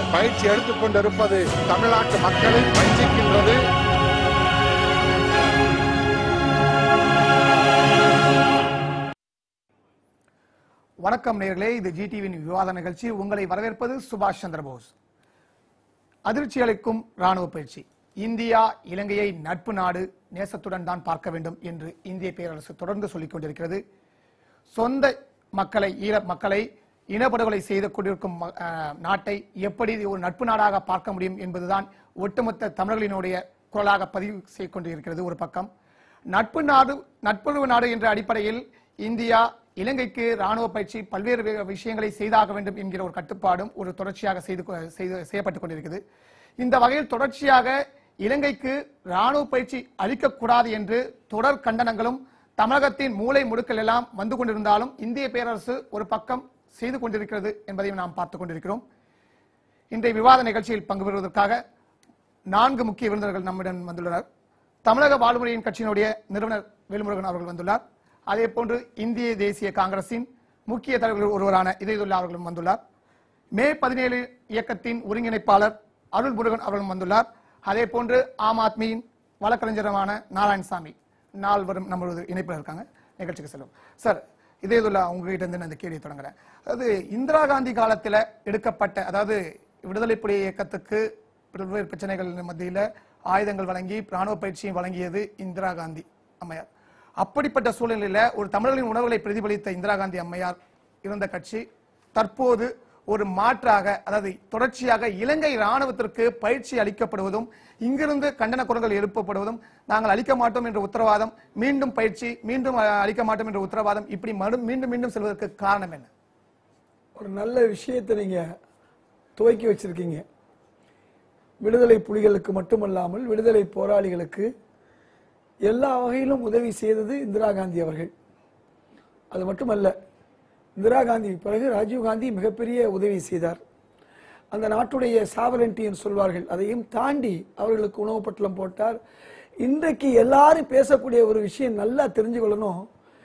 பயிற்சி எடுத்துக்கொண்டிருப்பது தமிழ்நாட்டு மக்களை வஞ்சிக்கின்றது வணக்கம் நேர்களே இது ஜிடிவியின் விவாத நிகழ்ச்சி உங்களை வரவேற்பது சுபாஷ் சந்திரபோஸ் அதிர்ச்சி அளிக்கும் ராணுவ பயிற்சி இந்தியா இலங்கையை நட்பு நாடு நேசத்துடன் தான் பார்க்க வேண்டும் என்று இந்திய பேரரசு தொடர்ந்து சொல்லிக் கொண்டிருக்கிறது சொந்த மக்களை ஈழ மக்களை இனப்படுகொலை செய்து கொண்டிருக்கும் ம- அஹ், நாட்டை எப்படி ஒரு நட்பு நாடாக பார்க்க முடியும் என்பதுதான் ஒட்டுமொத்த தமிழர்களினுடைய குரலாக பதிவு செய்து கொண்டிருக்கிறது ஒரு பக்கம் நட்பு நாடு நட்புறவு நாடு என்ற அடிப்படையில் இந்தியா இலங்கைக்கு ராணுவ பயிற்சி பல்வேறு வி- விஷயங்களை செய்தாக வேண்டும் என்கிற ஒரு கட்டுப்பாடும் ஒரு தொடர்ச்சியாக செய்து கொ- செய்து செய்யப்பட்டுக் கொண்டிருக்கிறது இந்த வகையில் தொடர்ச்சியாக இலங்கைக்கு ராணுவ பயிற்சி அளிக்கக்கூடாது என்று தொடர் கண்டனங்களும் தமிழகத்தின் மூளை முடுக்கல் எல்லாம் வந்து கொண்டிருந்தாலும் இந்திய பேரரசு ஒரு பக்கம் செய்து கொண்டிருக்கிறது என்பதையும் நாம் பார்த்துக் கொண்டிருக்கிறோம் இன்றைய விவாத நிகழ்ச்சியில் பங்கு பெறுவதற்காக நான்கு முக்கிய விருந்தினர்கள் நம்மிடம் வந்துள்ளனர் தமிழக வாழ்முறையின் கட்சியினுடைய நிறுவனர் வேல்முருகன் அவர்கள் வந்துள்ளார் அதே போன்று இந்திய தேசிய காங்கிரசின் முக்கிய தலைவர்கள் ஒருவரான இதயதுல்லா அவர்களும் வந்துள்ளார் மே பதினேழு இயக்கத்தின் ஒருங்கிணைப்பாளர் அருள் முருகன் அவர்களும் வந்துள்ளார் அதே போன்று ஆம் ஆத்மியின் வழக்கறிஞருமான நாராயணசாமி நால்வரும் நம்மளோட இணைப்பில் இருக்காங்க நிகழ்ச்சிக்கு செல்லும் சார் இதயதுல்லா உங்ககிட்ட இருந்து நான் இந்த கேள்வியை தொடங்குறேன் அதாவது இந்திரா காந்தி காலத்தில் எடுக்கப்பட்ட அதாவது விடுதலை புலி இயக்கத்துக்கு பல்வேறு பிரச்சனைகள் மத்தியில ஆயுதங்கள் வழங்கி ராணுவ பயிற்சியும் வழங்கியது இந்திரா காந்தி அம்மையார் அப்படிப்பட்ட சூழ்நிலையில ஒரு தமிழர்களின் உணர்வுகளை பிரதிபலித்த இந்திரா காந்தி அம்மையார் இருந்த கட்சி தற்போது ஒரு மாற்றாக அதாவது தொடர்ச்சியாக இலங்கை ராணுவத்திற்கு பயிற்சி அளிக்கப்படுவதும் இங்கிருந்து கண்டன குரல்கள் எழுப்பப்படுவதும் நாங்கள் அளிக்க மாட்டோம் என்ற உத்தரவாதம் மீண்டும் பயிற்சி மீண்டும் அஹ், அளிக்க மாட்டோம் என்ற உத்தரவாதம் இப்படி மறு- மீண்டும் மீண்டும் செல்வதற்கு காரணம் என்ன ஒரு நல்ல விஷயத்தை நீங்க துவக்கி வச்சிருக்கீங்க விடுதலை புலிகளுக்கு மட்டுமல்லாமல் விடுதலை போராளிகளுக்கு எல்லா வகையிலும் உதவி செய்தது இந்திரா காந்தி அவர்கள் அது மட்டுமல்ல இந்திரா காந்தி பிறகு ராஜீவ் காந்தி மிகப்பெரிய உதவி செய்தார் அந்த நாட்டுடைய சாவரன்டி என்று சொல்வார்கள் அதையும் தாண்டி அவர்களுக்கு உணவு பட்டலம் போட்டார் இன்றைக்கு எல்லாரும் பேசக்கூடிய ஒரு விஷயம் நல்லா தெரிஞ்சு கொள்ளணும்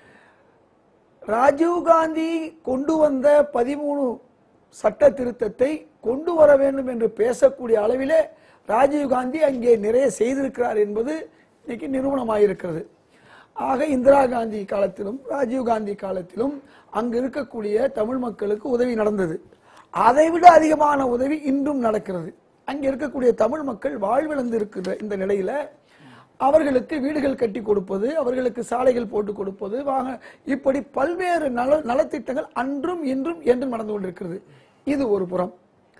ராஜீவ் காந்தி கொண்டு வந்த பதிமூணு சட்ட திருத்தத்தை கொண்டு வர வேண்டும் என்று பேசக்கூடிய அளவிலே ராஜீவ் காந்தி அங்கே நிறைய செய்திருக்கிறார் என்பது இன்னைக்கு நிரூபணமாயிருக்கிறது ஆக இந்திரா காந்தி காலத்திலும் ராஜீவ் காந்தி காலத்திலும் அங்கு இருக்கக்கூடிய தமிழ் மக்களுக்கு உதவி நடந்தது அதைவிட அதிகமான உதவி இன்றும் நடக்கிறது அங்கே இருக்கக்கூடிய தமிழ் மக்கள் வாழ்விழந்து இருக்கிற இந்த நிலையில அவர்களுக்கு வீடுகள் கட்டி கொடுப்பது அவர்களுக்கு சாலைகள் போட்டு கொடுப்பது வாங்க இப்படி பல்வேறு நல நலத்திட்டங்கள் அன்றும் இன்றும் என்றும் நடந்து கொண்டிருக்கிறது இது ஒரு புறம்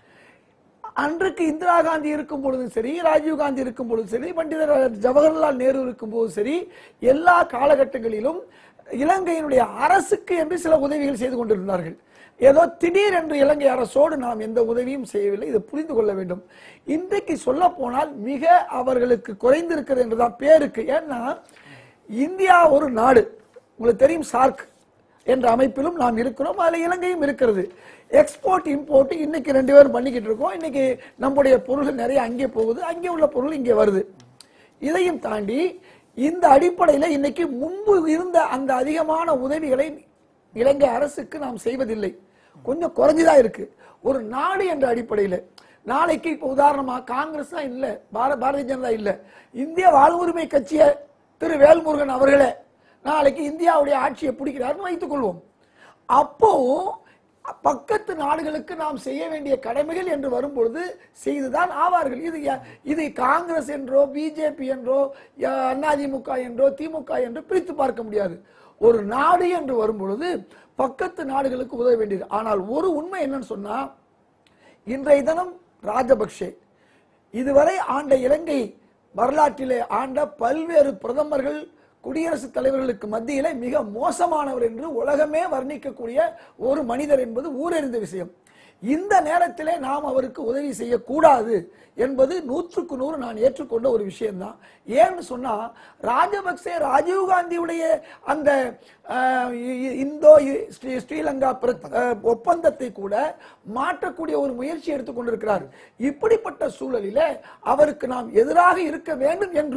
அன்றைக்கு இந்திரா காந்தி இருக்கும் பொழுதும் சரி ராஜீவ் காந்தி இருக்கும் பொழுதும் சரி பண்டிதர் ஜவஹர்லால் நேரு இருக்கும் போதும் சரி எல்லா காலகட்டங்களிலும் இலங்கையினுடைய அரசுக்கு என்று சில உதவிகள் செய்து கொண்டிருந்தார்கள் ஏதோ திடீர் என்று இலங்கை அரசோடு நாம் எந்த உதவியும் செய்யவில்லை இதை புரிந்து கொள்ள வேண்டும் இன்றைக்கு சொல்ல போனால் மிக அவர்களுக்கு குறைந்திருக்கிறது என்றுதான் பேருக்கு ஏன்னா இந்தியா ஒரு நாடு உங்களுக்கு தெரியும் சார்க் என்ற அமைப்பிலும் நாம் இருக்கிறோம் அதுல இலங்கையும் இருக்கிறது எக்ஸ்போர்ட் இம்போர்ட் இன்னைக்கு ரெண்டு பேரும் பண்ணிக்கிட்டு இருக்கோம் இன்னைக்கு நம்முடைய பொருள்கள் நிறைய அங்கே போகுது அங்கே உள்ள பொருள் இங்கே வருது இதையும் தாண்டி இந்த அடிப்படையில இன்னைக்கு முன்பு இருந்த அந்த அதிகமான உதவிகளை இலங்கை அரசுக்கு நாம் செய்வதில்லை கொஞ்சம் குறைஞ்சுதான் இருக்கு ஒரு நாடு என்ற அடிப்படையில நாளைக்கு இப்ப உதாரணமா காங்கிரஸ் தான் இல்ல பார- பாரதிய ஜனதா இல்ல இந்திய வாழ்வுரிமை கட்சிய திரு வேல்முருகன் அவர்களே நாளைக்கு இந்தியாவுடைய ஆட்சியை பிடிக்கிறார்னு வைத்துக் கொள்வோம் அப்போ பக்கத்து நாடுகளுக்கு நாம் செய்ய வேண்டிய கடமைகள் என்று வரும்பொழுது செய்துதான் ஆவார்கள் இது ய- இது காங்கிரஸ் என்றோ பிஜேபி என்றோ ய- அதிமுக என்றோ திமுக என்றோ பிரித்து பார்க்க முடியாது ஒரு நாடு என்று வரும்பொழுது பக்கத்து நாடுகளுக்கு உதவ வேண்டியது ஆனால் ஒரு உண்மை என்னன்னு சொன்னா இன்றைய தினம் ராஜபக்ஷே இதுவரை ஆண்ட இலங்கை வரலாற்றிலே ஆண்ட பல்வேறு பிரதமர்கள் குடியரசுத் தலைவர்களுக்கு மத்தியிலே மிக மோசமானவர் என்று உலகமே வர்ணிக்கக்கூடிய ஒரு மனிதர் என்பது ஊரறிந்த விஷயம் இந்த நேரத்திலே நாம் அவருக்கு உதவி செய்யக்கூடாது என்பது நூற்றுக்கு நூறு நான் ஏற்றுக்கொண்ட ஒரு விஷயம்தான் ஏன்னு சொன்னா ராஜபக்சே ராஜீவ் காந்தியுடைய அந்த அஹ், இ- இ- இந்தோ இ- ஸ்ரீ- ஸ்ரீலங்கா பிர- அஹ், ஒப்பந்தத்தை கூட மாற்றக்கூடிய ஒரு முயற்சி எடுத்துக் கொண்டிருக்கிறார் இப்படிப்பட்ட சூழலில அவருக்கு நாம் எதிராக இருக்க வேண்டும் என்று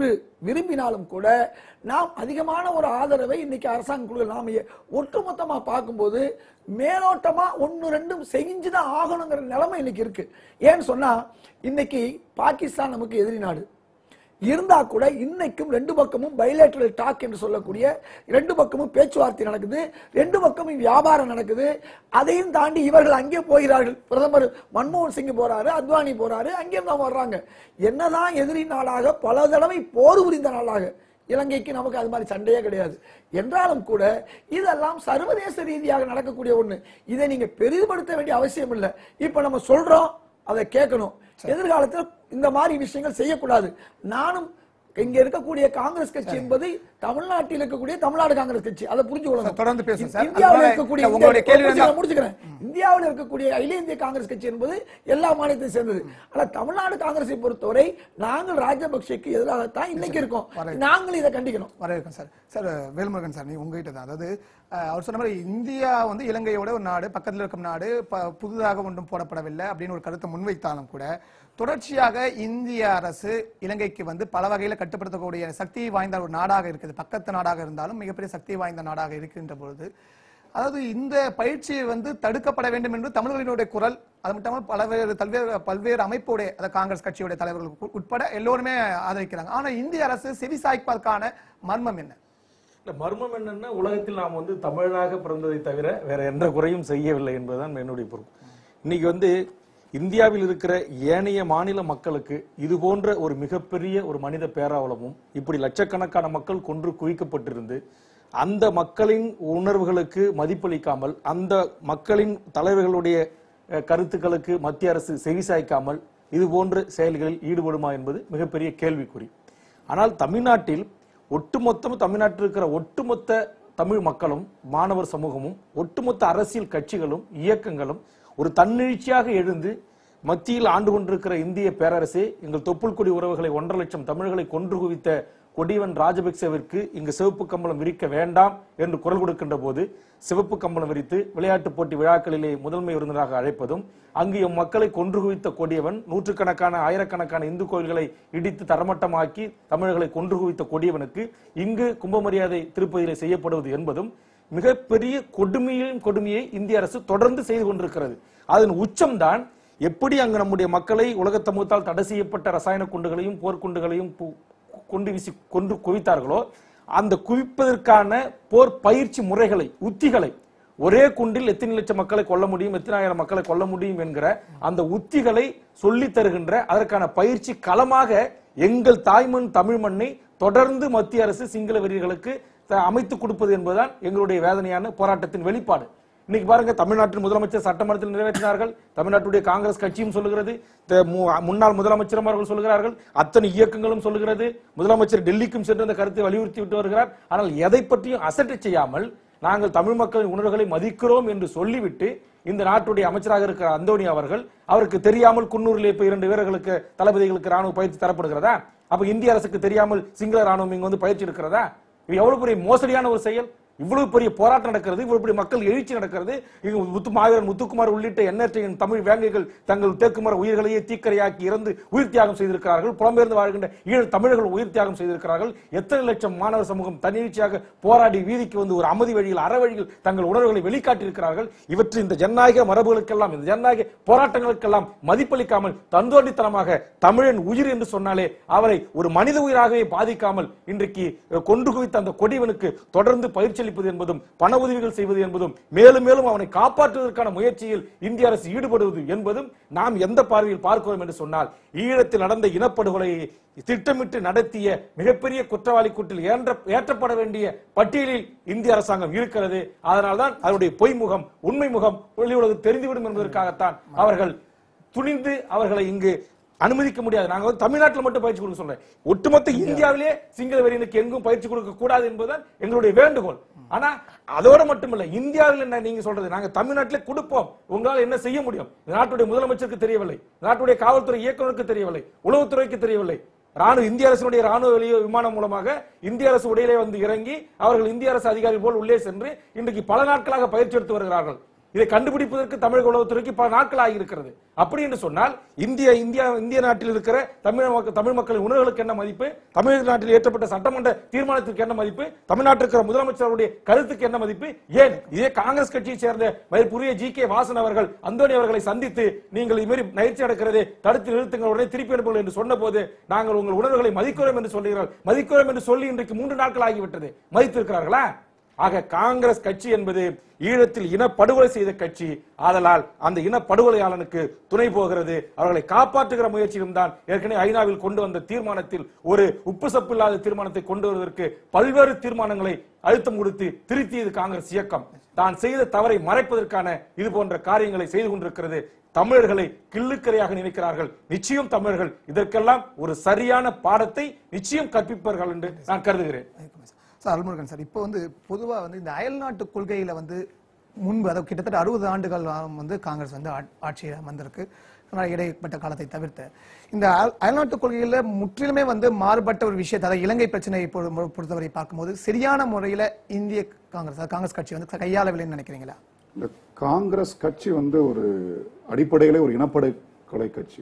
விரும்பினாலும் கூட நாம் அதிகமான ஒரு ஆதரவை இன்னைக்கு அரசாங்க குழுக்கள் நாம எ- ஒட்டுமொத்தமா பார்க்கும்போது மேலோட்டமா ஒன்னு ரெண்டும் செஞ்சுதான் ஆகணுங்கிற நிலைமை இன்னைக்கு இருக்கு ஏன்னு சொன்னா இன்னைக்கு பாகிஸ்தான் நமக்கு எதிரி நாடு இருந்தா கூட இன்னைக்கும் ரெண்டு பக்கமும் பைலேட்டரல் டாக் என்று சொல்லக்கூடிய ரெண்டு பக்கமும் பேச்சுவார்த்தை நடக்குது ரெண்டு பக்கமும் வியாபாரம் நடக்குது அதையும் தாண்டி இவர்கள் அங்கே போகிறார்கள் பிரதமர் மன்மோகன் சிங் போறாரு அத்வானி போறாரு அங்கே தான் வர்றாங்க என்னதான் எதிரி நாளாக பல தடவை போர் புரிந்த நாளாக இலங்கைக்கு நமக்கு அது மாதிரி சண்டையே கிடையாது என்றாலும் கூட இதெல்லாம் சர்வதேச ரீதியாக நடக்கக்கூடிய ஒண்ணு இதை நீங்க பெரிதுபடுத்த வேண்டிய அவசியம் இல்லை இப்ப நம்ம சொல்றோம் அதை கேட்கணும் எதிர்காலத்தில் இந்த மாதிரி விஷயங்கள் செய்யக்கூடாது நானும் இங்க இருக்கக்கூடிய காங்கிரஸ் கட்சி என்பது தமிழ்நாட்டில் இருக்கக்கூடிய தமிழ்நாடு காங்கிரஸ் கட்சி அதை புரிஞ்சு கொள்ளணும் சார், தொடர்ந்து பேசுங்க சார். இந்தியாவில் அதனால இருக்கக்கூடிய உங்களுடைய இந்தியா- கேள்வி முடிச்சுக்கிறேன், என்ன? முடிச்சுக்கிறேன் இந்தியாவில் இருக்கக்கூடிய அகில இந்திய காங்கிரஸ் கட்சி என்பது எல்லா மாநிலத்தையும் சேர்ந்தது ஆனா தமிழ்நாடு காங்கிரஸை பொறுத்தவரை நாங்கள் ராஜபக்சேக்கு எதிராகத்தான் இன்னைக்கு இருக்கோம் நாங்கள் இதை கண்டிக்கணும் வரவேற்கும் சார் சார் வேல்முருகன் சார் நீ உங்ககிட்ட தான் அதாவது அஹ், அவர் சொன்ன மாதிரி இந்தியா வந்து இலங்கையோட ஒரு நாடு பக்கத்தில் இருக்கும் நாடு ப- புதிதாக ஒன்றும் போடப்படவில்லை அப்படின்னு ஒரு கருத்தை முன்வைத்தாலும் கூட தொடர்ச்சியாக இந்திய அரசு இலங்கைக்கு வந்து பல வகையில் கட்டுப்படுத்தக்கூடிய சக்தி வாய்ந்த ஒரு நாடாக இருக்குது பக்கத்து நாடாக இருந்தாலும் மிகப்பெரிய சக்தி வாய்ந்த நாடாக இருக்கின்ற பொழுது அதாவது இந்த பயிற்சி வந்து தடுக்கப்பட வேண்டும் என்று தமிழர்களினுடைய குரல் அது மட்டும் இல்லாமல் பல்வேறு பல்வேறு பல்வேறு அமைப்புடைய அதாவது காங்கிரஸ் கட்சியுடைய தலைவர்கள் உட்ப- உட்பட எல்லோருமே ஆதரிக்கிறாங்க ஆனா இந்திய அரசு செவிசாய்ப்பதற்கான மர்மம் என்ன இல்ல மர்மம் என்னன்னா உலகத்தில் நாம் வந்து தமிழனாக பிறந்ததை தவிர வேற எந்த குறையும் செய்யவில்லை என்பதுதான் என்னுடைய பொறுப்பு இன்னைக்கு வந்து இந்தியாவில் இருக்கிற ஏனைய மாநில மக்களுக்கு இது போன்ற ஒரு மிகப்பெரிய ஒரு மனித பேராவலமும் இப்படி லட்சக்கணக்கான மக்கள் கொன்று குவிக்கப்பட்டிருந்து அந்த மக்களின் உணர்வுகளுக்கு மதிப்பளிக்காமல் அந்த மக்களின் தலைவர்களுடைய அஹ், கருத்துக்களுக்கு மத்திய அரசு செவிசாய்க்காமல் இது போன்ற செயல்களில் ஈடுபடுமா என்பது மிகப்பெரிய கேள்விக்குறி ஆனால் தமிழ்நாட்டில் ஒட்டுமொத்தம் தமிழ்நாட்டில் இருக்கிற ஒட்டுமொத்த தமிழ் மக்களும் மாணவர் சமூகமும் ஒட்டுமொத்த அரசியல் கட்சிகளும் இயக்கங்களும் ஒரு தன்னெழுச்சியாக எழுந்து மத்தியில் ஆண்டு கொண்டிருக்கிற இந்திய பேரரசே எங்கள் தொப்புள் கொடி உறவுகளை ஒன்றரை லட்சம் தமிழர்களை கொன்று குவித்த கொடிவன் ராஜபக்சேவிற்கு இங்கு சிவப்பு கம்பளம் விரிக்க வேண்டாம் என்று குரல் கொடுக்கின்ற போது சிவப்பு கம்பளம் விரித்து விளையாட்டுப் போட்டி விழாக்களிலே முதன்மை விருந்தினராக அழைப்பதும் அங்கு எம் மக்களை கொன்று குவித்த கொடியவன் நூற்றுக்கணக்கான ஆயிரக்கணக்கான இந்து கோயில்களை இடித்து தரமட்டமாக்கி தமிழர்களை கொன்று குவித்த கொடியவனுக்கு இங்கு கும்பமரியாதை திருப்பதியிலே செய்யப்படுவது என்பதும் மிகப்பெரிய கொடுமையும் கொடுமையை இந்திய அரசு தொடர்ந்து செய்து கொண்டிருக்கிறது அதன் உச்சம்தான் எப்படி அங்கு நம்முடைய மக்களை உலக சமூகத்தால் தடை செய்யப்பட்ட ரசாயன குண்டுகளையும் போர்க்குண்டுகளையும் பு- கொண்டு வீசி கொன்று குவித்தார்களோ அந்த குவிப்பதற்கான போர் பயிற்சி முறைகளை உத்திகளை ஒரே குண்டில் எத்தனை லட்சம் மக்களை கொல்ல முடியும் எத்தனை ஆயிரம் மக்களை கொல்ல முடியும் என்கிற அந்த உத்திகளை சொல்லித் தருகின்ற அதற்கான பயிற்சி களமாக எங்கள் தாய்மண் தமிழ் மண்ணை தொடர்ந்து மத்திய அரசு சிங்கள வெறியர்களுக்கு த- அமைத்துக் கொடுப்பது என்பதுதான் எங்களுடைய வேதனையான போராட்டத்தின் வெளிப்பாடு இன்னைக்கு பாருங்க தமிழ்நாட்டின் முதலமைச்சர் சட்டமன்றத்தில் நிறைவேற்றினார்கள் தமிழ்நாட்டுடைய காங்கிரஸ் கட்சியும் சொல்லுகிறது த- மு- முன்னாள் முதலமைச்சரும் அவர்கள் சொல்லுகிறார்கள் அத்தனை இயக்கங்களும் சொல்லுகிறது முதலமைச்சர் டெல்லிக்கும் சென்று அந்த கருத்தை வலியுறுத்தி விட்டு வருகிறார் ஆனால் எதை பற்றியும் அசட்டை செய்யாமல் நாங்கள் தமிழ் மக்களின் உணர்வுகளை மதிக்கிறோம் என்று சொல்லிவிட்டு இந்த நாட்டுடைய அமைச்சராக இருக்கிற அந்தோணி அவர்கள் அவருக்கு தெரியாமல் குன்னூரில் இப்ப இரண்டு வீரர்களுக்கு தளபதிகளுக்கு ராணுவ பயிற்சி தரப்படுகிறதா அப்ப இந்திய அரசுக்கு தெரியாமல் சிங்கள ராணுவம் இங்க வந்து பயிற்சி இருக்கிறதா இது எவ்வளவு பெரிய மோசடியான ஒரு செயல் இவ்வளவு பெரிய போராட்டம் நடக்கிறது இவ்வளவு பெரிய மக்கள் எழுச்சி நடக்கிறது இங்கு முத்து மாவீரன் முத்துக்குமார் உள்ளிட்ட எண்ணற்ற என் தமிழ் வேங்கைகள் தங்கள் தேக்குமர உயிர்களையே தீக்கரையாக்கி இறந்து உயிர் தியாகம் செய்திருக்கிறார்கள் புலம்பெயர்ந்து வாழ்கின்ற ஈழ தமிழர்கள் உயிர் தியாகம் செய்திருக்கிறார்கள் எத்தனை லட்சம் மாணவர் சமூகம் தன்னிச்சையாக போராடி வீதிக்கு வந்து ஒரு அமைதி வழியில் அற வழியில் தங்கள் உணர்வுகளை வெளிக்காட்டியிருக்கிறார்கள் இவற்றை இந்த ஜனநாயக மரபுகளுக்கெல்லாம் இந்த ஜனநாயக போராட்டங்களுக்கெல்லாம் மதிப்பளிக்காமல் தந்தோண்டித்தனமாக தமிழன் உயிர் என்று சொன்னாலே அவரை ஒரு மனித உயிராகவே பாதிக்காமல் இன்றைக்கு அஹ், கொன்று குவித்த அந்த கொடியவனுக்கு தொடர்ந்து பயிற்சி அளிப்பது என்பதும் பண உதவிகள் செய்வது என்பதும் மேலும் மேலும் அவனை காப்பாற்றுவதற்கான முயற்சியில் இந்திய அரசு ஈடுபடுவது என்பதும் நாம் எந்த பார்வையில் பார்க்கிறோம் என்று சொன்னால் ஈழத்தில் நடந்த இனப்படுகொலையை திட்டமிட்டு நடத்திய மிகப்பெரிய குற்றவாளி கூட்டில் ஏற்ற ஏற்றப்பட வேண்டிய பட்டியலில் இந்திய அரசாங்கம் இருக்கிறது அதனால்தான் அதனுடைய பொய் முகம் உண்மை முகம் வெளி உலகம் தெரிந்துவிடும் என்பதற்காகத்தான் அவர்கள் துணிந்து அவர்களை இங்கு அனுமதிக்க முடியாது நாங்க வந்து தமிழ்நாட்டில் மட்டும் பயிற்சி கொடுக்க சொல்றேன் ஒட்டுமொத்த இந்தியாவிலே சிங்கள வெறியனுக்கு எங்கும் பயிற்சி கொடுக்க கூடாது என்பதுதான் எங்களுடைய வேண்டுகோள் ஆனா அதோட மட்டுமல்ல இந்தியாவில் என்ன நீங்க சொல்றது நாங்க தமிழ்நாட்டிலே கொடுப்போம் உங்களால் என்ன செய்ய முடியும் இந்த நாட்டுடைய முதலமைச்சருக்கு தெரியவில்லை இந்த நாட்டுடைய காவல்துறை இயக்குநருக்கு தெரியவில்லை உளவுத்துறைக்கு தெரியவில்லை ராணுவ இந்திய அரசினுடைய ராணுவ வெளிய விமானம் மூலமாக இந்திய அரசு உடையிலே வந்து இறங்கி அவர்கள் இந்திய அரசு அதிகாரி போல் உள்ளே சென்று இன்றைக்கு பல நாட்களாக பயிற்சி எடுத்து வருகிறார்கள் இதை கண்டுபிடிப்பதற்கு தமிழக உளவுத்துறைக்கு பல நாட்கள் ஆகியிருக்கிறது அப்படி என்று சொன்னால் இந்திய இந்தியா இந்திய நாட்டில் இருக்கிற தமிழ் மக்கள் தமிழ் மக்களின் உணர்வுகளுக்கு என்ன மதிப்பு தமிழக நாட்டில் ஏற்றப்பட்ட சட்டமன்ற தீர்மானத்திற்கு என்ன மதிப்பு தமிழ்நாட்டில் இருக்கிற முதலமைச்சருடைய கருத்துக்கு என்ன மதிப்பு ஏன் இதே காங்கிரஸ் கட்சியை சேர்ந்த மதிப்புரிய ஜி கே வாசன் அவர்கள் அந்தோணி அவர்களை சந்தித்து நீங்கள் இதுமாரி நயிற்சி நடக்கிறதை தடுத்து நிறுத்துங்கள் உடனே திருப்பி அனுப்புங்கள் என்று சொன்ன போது நாங்கள் உங்கள் உணர்வுகளை மதிக்கிறோம் என்று சொல்லுகிறார்கள் மதிக்கிறோம் என்று சொல்லி இன்றைக்கு மூன்று நாட்கள் ஆகிவிட்டது மதித்திருக்கிறார்களா ஆக காங்கிரஸ் கட்சி என்பது ஈழத்தில் இனப்படுகொலை செய்த கட்சி ஆதலால் அந்த இனப்படுகொலையாளனுக்கு துணை போகிறது அவர்களை காப்பாற்றுகிற முயற்சியிலும் தான் ஏற்கனவே ஐநாவில் கொண்டு வந்த தீர்மானத்தில் ஒரு உப்பு சப்பு இல்லாத தீர்மானத்தை கொண்டு வருவதற்கு பல்வேறு தீர்மானங்களை அழுத்தம் கொடுத்து திருத்தியது காங்கிரஸ் இயக்கம் தான் செய்த தவறை மறைப்பதற்கான இது போன்ற காரியங்களை செய்து கொண்டிருக்கிறது தமிழர்களை கிள்ளுக்கரையாக நினைக்கிறார்கள் நிச்சயம் தமிழர்கள் இதற்கெல்லாம் ஒரு சரியான பாடத்தை நிச்சயம் கற்பிப்பார்கள் என்று நான் கருதுகிறேன் சார் அல்முருகன் சார் இப்போ வந்து பொதுவா வந்து இந்த அயல்நாட்டு கொள்கையில வந்து முன்பு அதாவது கிட்டத்தட்ட அறுபது ஆண்டுகள் வந்து காங்கிரஸ் வந்து ஆட்- ஆட்சியில் வந்திருக்கு ஆனால் இடைப்பட்ட காலத்தை தவிர்த்து இந்த அயல்- அயல்நாட்டு கொள்கையில முற்றிலுமே வந்து மாறுபட்ட ஒரு விஷயத்தை அதாவது இலங்கை பிரச்சனையை பொறு- பொறு- பொறுத்தவரை பார்க்கும்போது சரியான முறையில இந்திய காங்கிரஸ் அதாவது காங்கிரஸ் கட்சி வந்து கையாளவில்லைன்னு நினைக்கிறீங்களா இந்த காங்கிரஸ் கட்சி வந்து ஒரு அடிப்படையிலே ஒரு இனப்படுகொலை கட்சி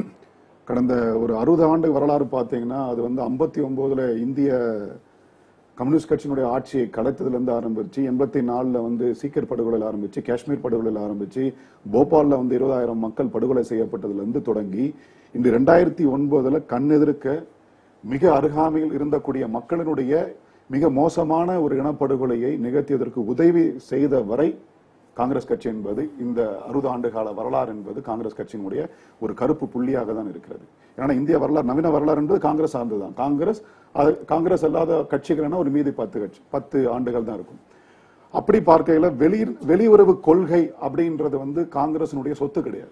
கடந்த ஒரு அறுபது ஆண்டு வரலாறு பார்த்தீங்கன்னா அது வந்து ஐம்பத்தி ஒன்பதுல இந்திய கம்யூனிஸ்ட் கட்சியினுடைய ஆட்சியை கலைத்ததுல இருந்து ஆரம்பிச்சு எண்பத்தி நாலுல வந்து சீக்கியர் படுகொலையில் ஆரம்பிச்சு காஷ்மீர் படுகொலையில் ஆரம்பிச்சு போபால்ல வந்து இருபதாயிரம் மக்கள் படுகொலை செய்யப்பட்டதுல இருந்து தொடங்கி இந்த ரெண்டாயிரத்தி ஒன்பதுல கண்ணெதிர்க்க மிக அருகாமையில் இருந்தக்கூடிய மக்களினுடைய மிக மோசமான ஒரு இனப்படுகொலையை நிகழ்த்தியதற்கு உதவி செய்த வரை காங்கிரஸ் கட்சி என்பது இந்த அறுபது ஆண்டு கால வரலாறு என்பது காங்கிரஸ் கட்சியினுடைய ஒரு கருப்பு புள்ளியாக தான் இருக்கிறது ஏன்னா இந்திய வரலாறு நவீன வரலாறு என்பது காங்கிரஸ் சார்ந்துதான் காங்கிரஸ் அது காங்கிரஸ் அல்லாத கட்சிகள்னா ஒரு மீதி பத்து கட்சி பத்து ஆண்டுகள் தான் இருக்கும் அப்படி பார்க்கையில வெளி வெளியுறவு கொள்கை அப்படின்றது வந்து காங்கிரசினுடைய சொத்து கிடையாது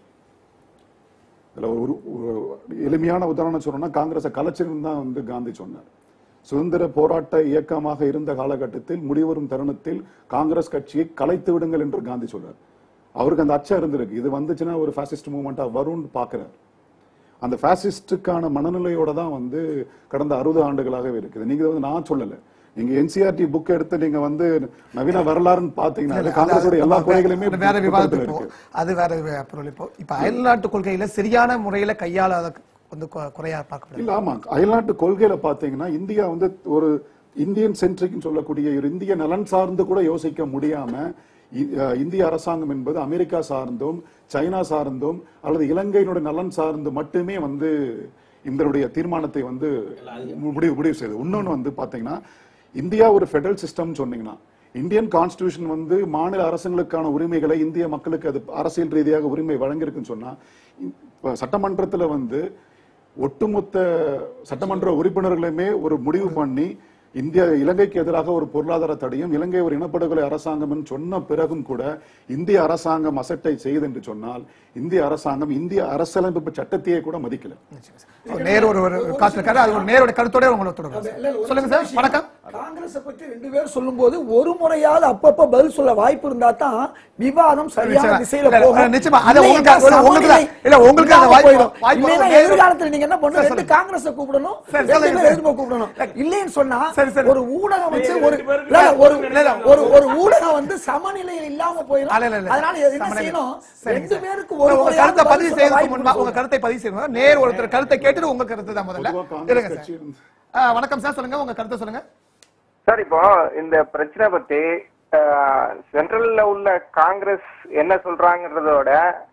இதுல ஒரு ஒரு எளிமையான உதாரணம் சொல்லணும்னா காங்கிரஸை கலைச்சிருந்து தான் வந்து காந்தி சொன்னார் சுதந்திர போராட்ட இயக்கமாக இருந்த காலகட்டத்தில் முடிவரும் தருணத்தில் காங்கிரஸ் கட்சியை கலைத்து விடுங்கள் என்று காந்தி சொல்றார் அவருக்கு அந்த அச்சம் இருந்திருக்கு இது வந்துச்சுன்னா ஒரு பாசிஸ்ட் மூவ்மெண்டா வரும்னு பாக்குறாரு அந்த பாசிஸ்டுக்கான மனநிலையோட தான் வந்து கடந்த அறுபது ஆண்டுகளாகவே இருக்குது நீங்க வந்து நான் சொல்லல நீங்க என்சிஆர்டி புக் எடுத்து நீங்க வந்து நவீன வரலாறுன்னு பாத்தீங்கன்னா அது காங்கிரஸோட எல்லா கொள்கைகளுமே அது வேற விவாதத்துக்கு புத்தகத்துல போவோம். இருக்கு அது வேற வே- பொருள் இப்போ இப்ப அயல்நாட்டு கொள்கையில சரியான முறையில கையாளாத வந்து கு- குறையா பார்க்கப்படுது இல்ல ஆமா அயல்நாட்டு கொள்கையில பாத்தீங்கன்னா இந்தியா வந்து ஒரு இந்தியன் சென்ட்ரிக் சொல்லக்கூடிய ஒரு இந்திய நலன் சார்ந்து கூட யோசிக்க முடியாம இ- அஹ் இந்திய அரசாங்கம் என்பது அமெரிக்கா சார்ந்தும் சைனா சார்ந்தும் அல்லது இலங்கையினுடைய நலன் சார்ந்து மட்டுமே வந்து இதனுடைய தீர்மானத்தை வந்து முடிவு முடிவு செய்யுது இன்னொன்னு வந்து பாத்தீங்கன்னா இந்தியா ஒரு ஃபெடரல் சிஸ்டம் சொன்னீங்கன்னா இந்தியன் கான்ஸ்டிடியூஷன் வந்து மாநில அரசுகளுக்கான உரிமைகளை இந்திய மக்களுக்கு அது அரசியல் ரீதியாக உரிமை வழங்கியிருக்குன்னு சொன்னா இப்ப சட்டமன்றத்துல வந்து ஒட்டுமொத்த சட்டமன்ற உறுப்பினர்களுமே ஒரு முடிவு பண்ணி இந்திய இலங்கைக்கு எதிராக ஒரு பொருளாதார தடையும் இலங்கை ஒரு இனப்படுகொலை அரசாங்கம் என்று சொன்ன பிறகும் கூட இந்திய அரசாங்கம் அசட்டை செய்து என்று சொன்னால் இந்திய அரசாங்கம் இந்திய அரசியலமைப்பு சட்டத்தையே கூட மதிக்கல ஒரு நேர் ஒரு ஒரு காத்திருக்காரு அது ஒரு நேரோட கருத்தோட உங்களை தொடரும் சொல்லுங்க சார் வணக்கம் காங்கிரஸ் பத்தி ரெண்டு பேர் சொல்லும்போது ஒரு முறையாவது அப்பப்ப பதில் சொல்ல வாய்ப்பு இருந்தா தான் விவாதம் சரியான நிச்சயமா. திசையில இல்ல, போகும் நிச்சயமா. அது இல்லைன்னா உங்களுக்கு- இல்ல, உங்களுக்கு தான். சமநிலை இல்ல, உங்களுக்கு அந்த இல்லாம வாய்ப்பு- போயிடும். வாய்ப்பு இல்லைன்னா நேரு- எதிர்காலத்துல நீங்க என்ன பண்ணணும் சரி, ரெண்டு சொல்லுங்க. காங்கிரஸ கூப்பிடணும் சரி, ரெண்டு சொல்லுங்க, பேரும் சார். எதிர்ப்பு கூப்பிடணும் இல்லைன்னு சொன்னா சரி, சரி. ஒரு ஊடகம் வச்சு ரெண்டு ஒரு பேருக்கு இல்ல, இல்ல, ஒரு இல்ல, இல்ல, ஒரு ஒரு ஊடகம் வந்து சமநிலையில் இல்லாம போயிடும் இல்ல, இல்ல, இல்ல. அதனால என்ன சமநிலை. செய்யணும் சரிங்க ரெண்டு சார். பேருக்கு உங்க ஒரு கருத்தை முறையாவது பதிவு பதில் சொல்ல செய்யறதுக்கு வாய்ப்பு முன்பா உங்க கொடுக்கணும். கருத்தை பதிவு செய்யணும் நேர் ஒருத்தர் கருத்தை கேட்டுட்டு உங்க கருத்து தான் முதல்ல பொதுவா காங்கிரஸ் இருங்க கட்சி சார் இருந்து- ஆ, வணக்கம் சார் சொல்லுங்க உங்க கருத்தை சொல்லுங்க சார் இப்போ இந்த பிரச்சனை பத்தி சென்ட்ரல்ல உள்ள காங்கிரஸ் என்ன சொல்றாங்கன்றதோட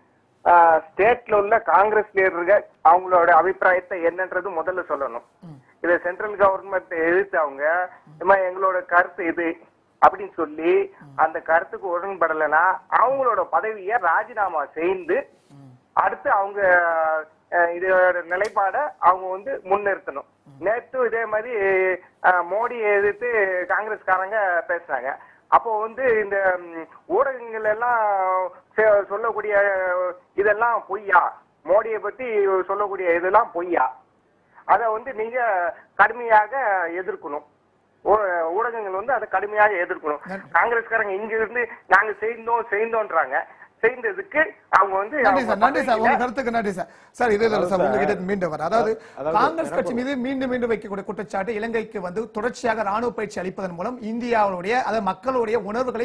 ஸ்டேட்ல உள்ள காங்கிரஸ் லீடர்கள் அவங்களோட அபிப்பிராயத்தை என்னன்றது முதல்ல சொல்லணும் இதை சென்ட்ரல் கவர்மெண்ட் எதிர்த்து அவங்க "அம்மா, எங்களோட கருத்து இது அப்படின்னு சொல்லி அந்த கருத்துக்கு உடன்படலைன்னா அவங்களோட பதவியை ராஜினாமா செய்து அடுத்து அவங்க அஹ், இதோட நிலைப்பாட அவங்க வந்து முன்னிறுத்தணும் நேற்று இதே மாதிரி அஹ், மோடியை எதிர்த்து காங்கிரஸ்காரங்க பேசுனாங்க அப்போ வந்து இந்த ம், ஊடகங்கள் எல்லாம் செ- சொல்லக்கூடிய இதெல்லாம் பொய்யா மோடியை பத்தி சொல்லக்கூடிய இதெல்லாம் பொய்யா அதை வந்து நீங்க கடுமையாக எதிர்க்கணும் ஊ- ஊடகங்கள் வந்து அதை கடுமையாக எதிர்க்கணும் காங்கிரஸ்காரங்க இங்க இருந்து நாங்க செய்தோம் செய்தோன்றாங்க செய்ததுக்கு அவங்க வந்து நன்றி அவங்க சார் நன்றி சார் உங்க பதவியில- கருத்துக்கு நன்றி சார் சார் இது இல்ல சார் உங்ககிட்ட மீண்டும் வர அதாவது அதாவது காங்கிரஸ் கட்சி மீது மீண்டும் மீண்டும் வைக்கக்கூடிய குற்றச்சாட்டு இலங்கைக்கு வந்து தொடர்ச்சியாக ராணுவ பயிற்சி அளிப்பதன் மூலம் இந்தியாவுடைய அதாவது மக்களுடைய உணர்வுகளை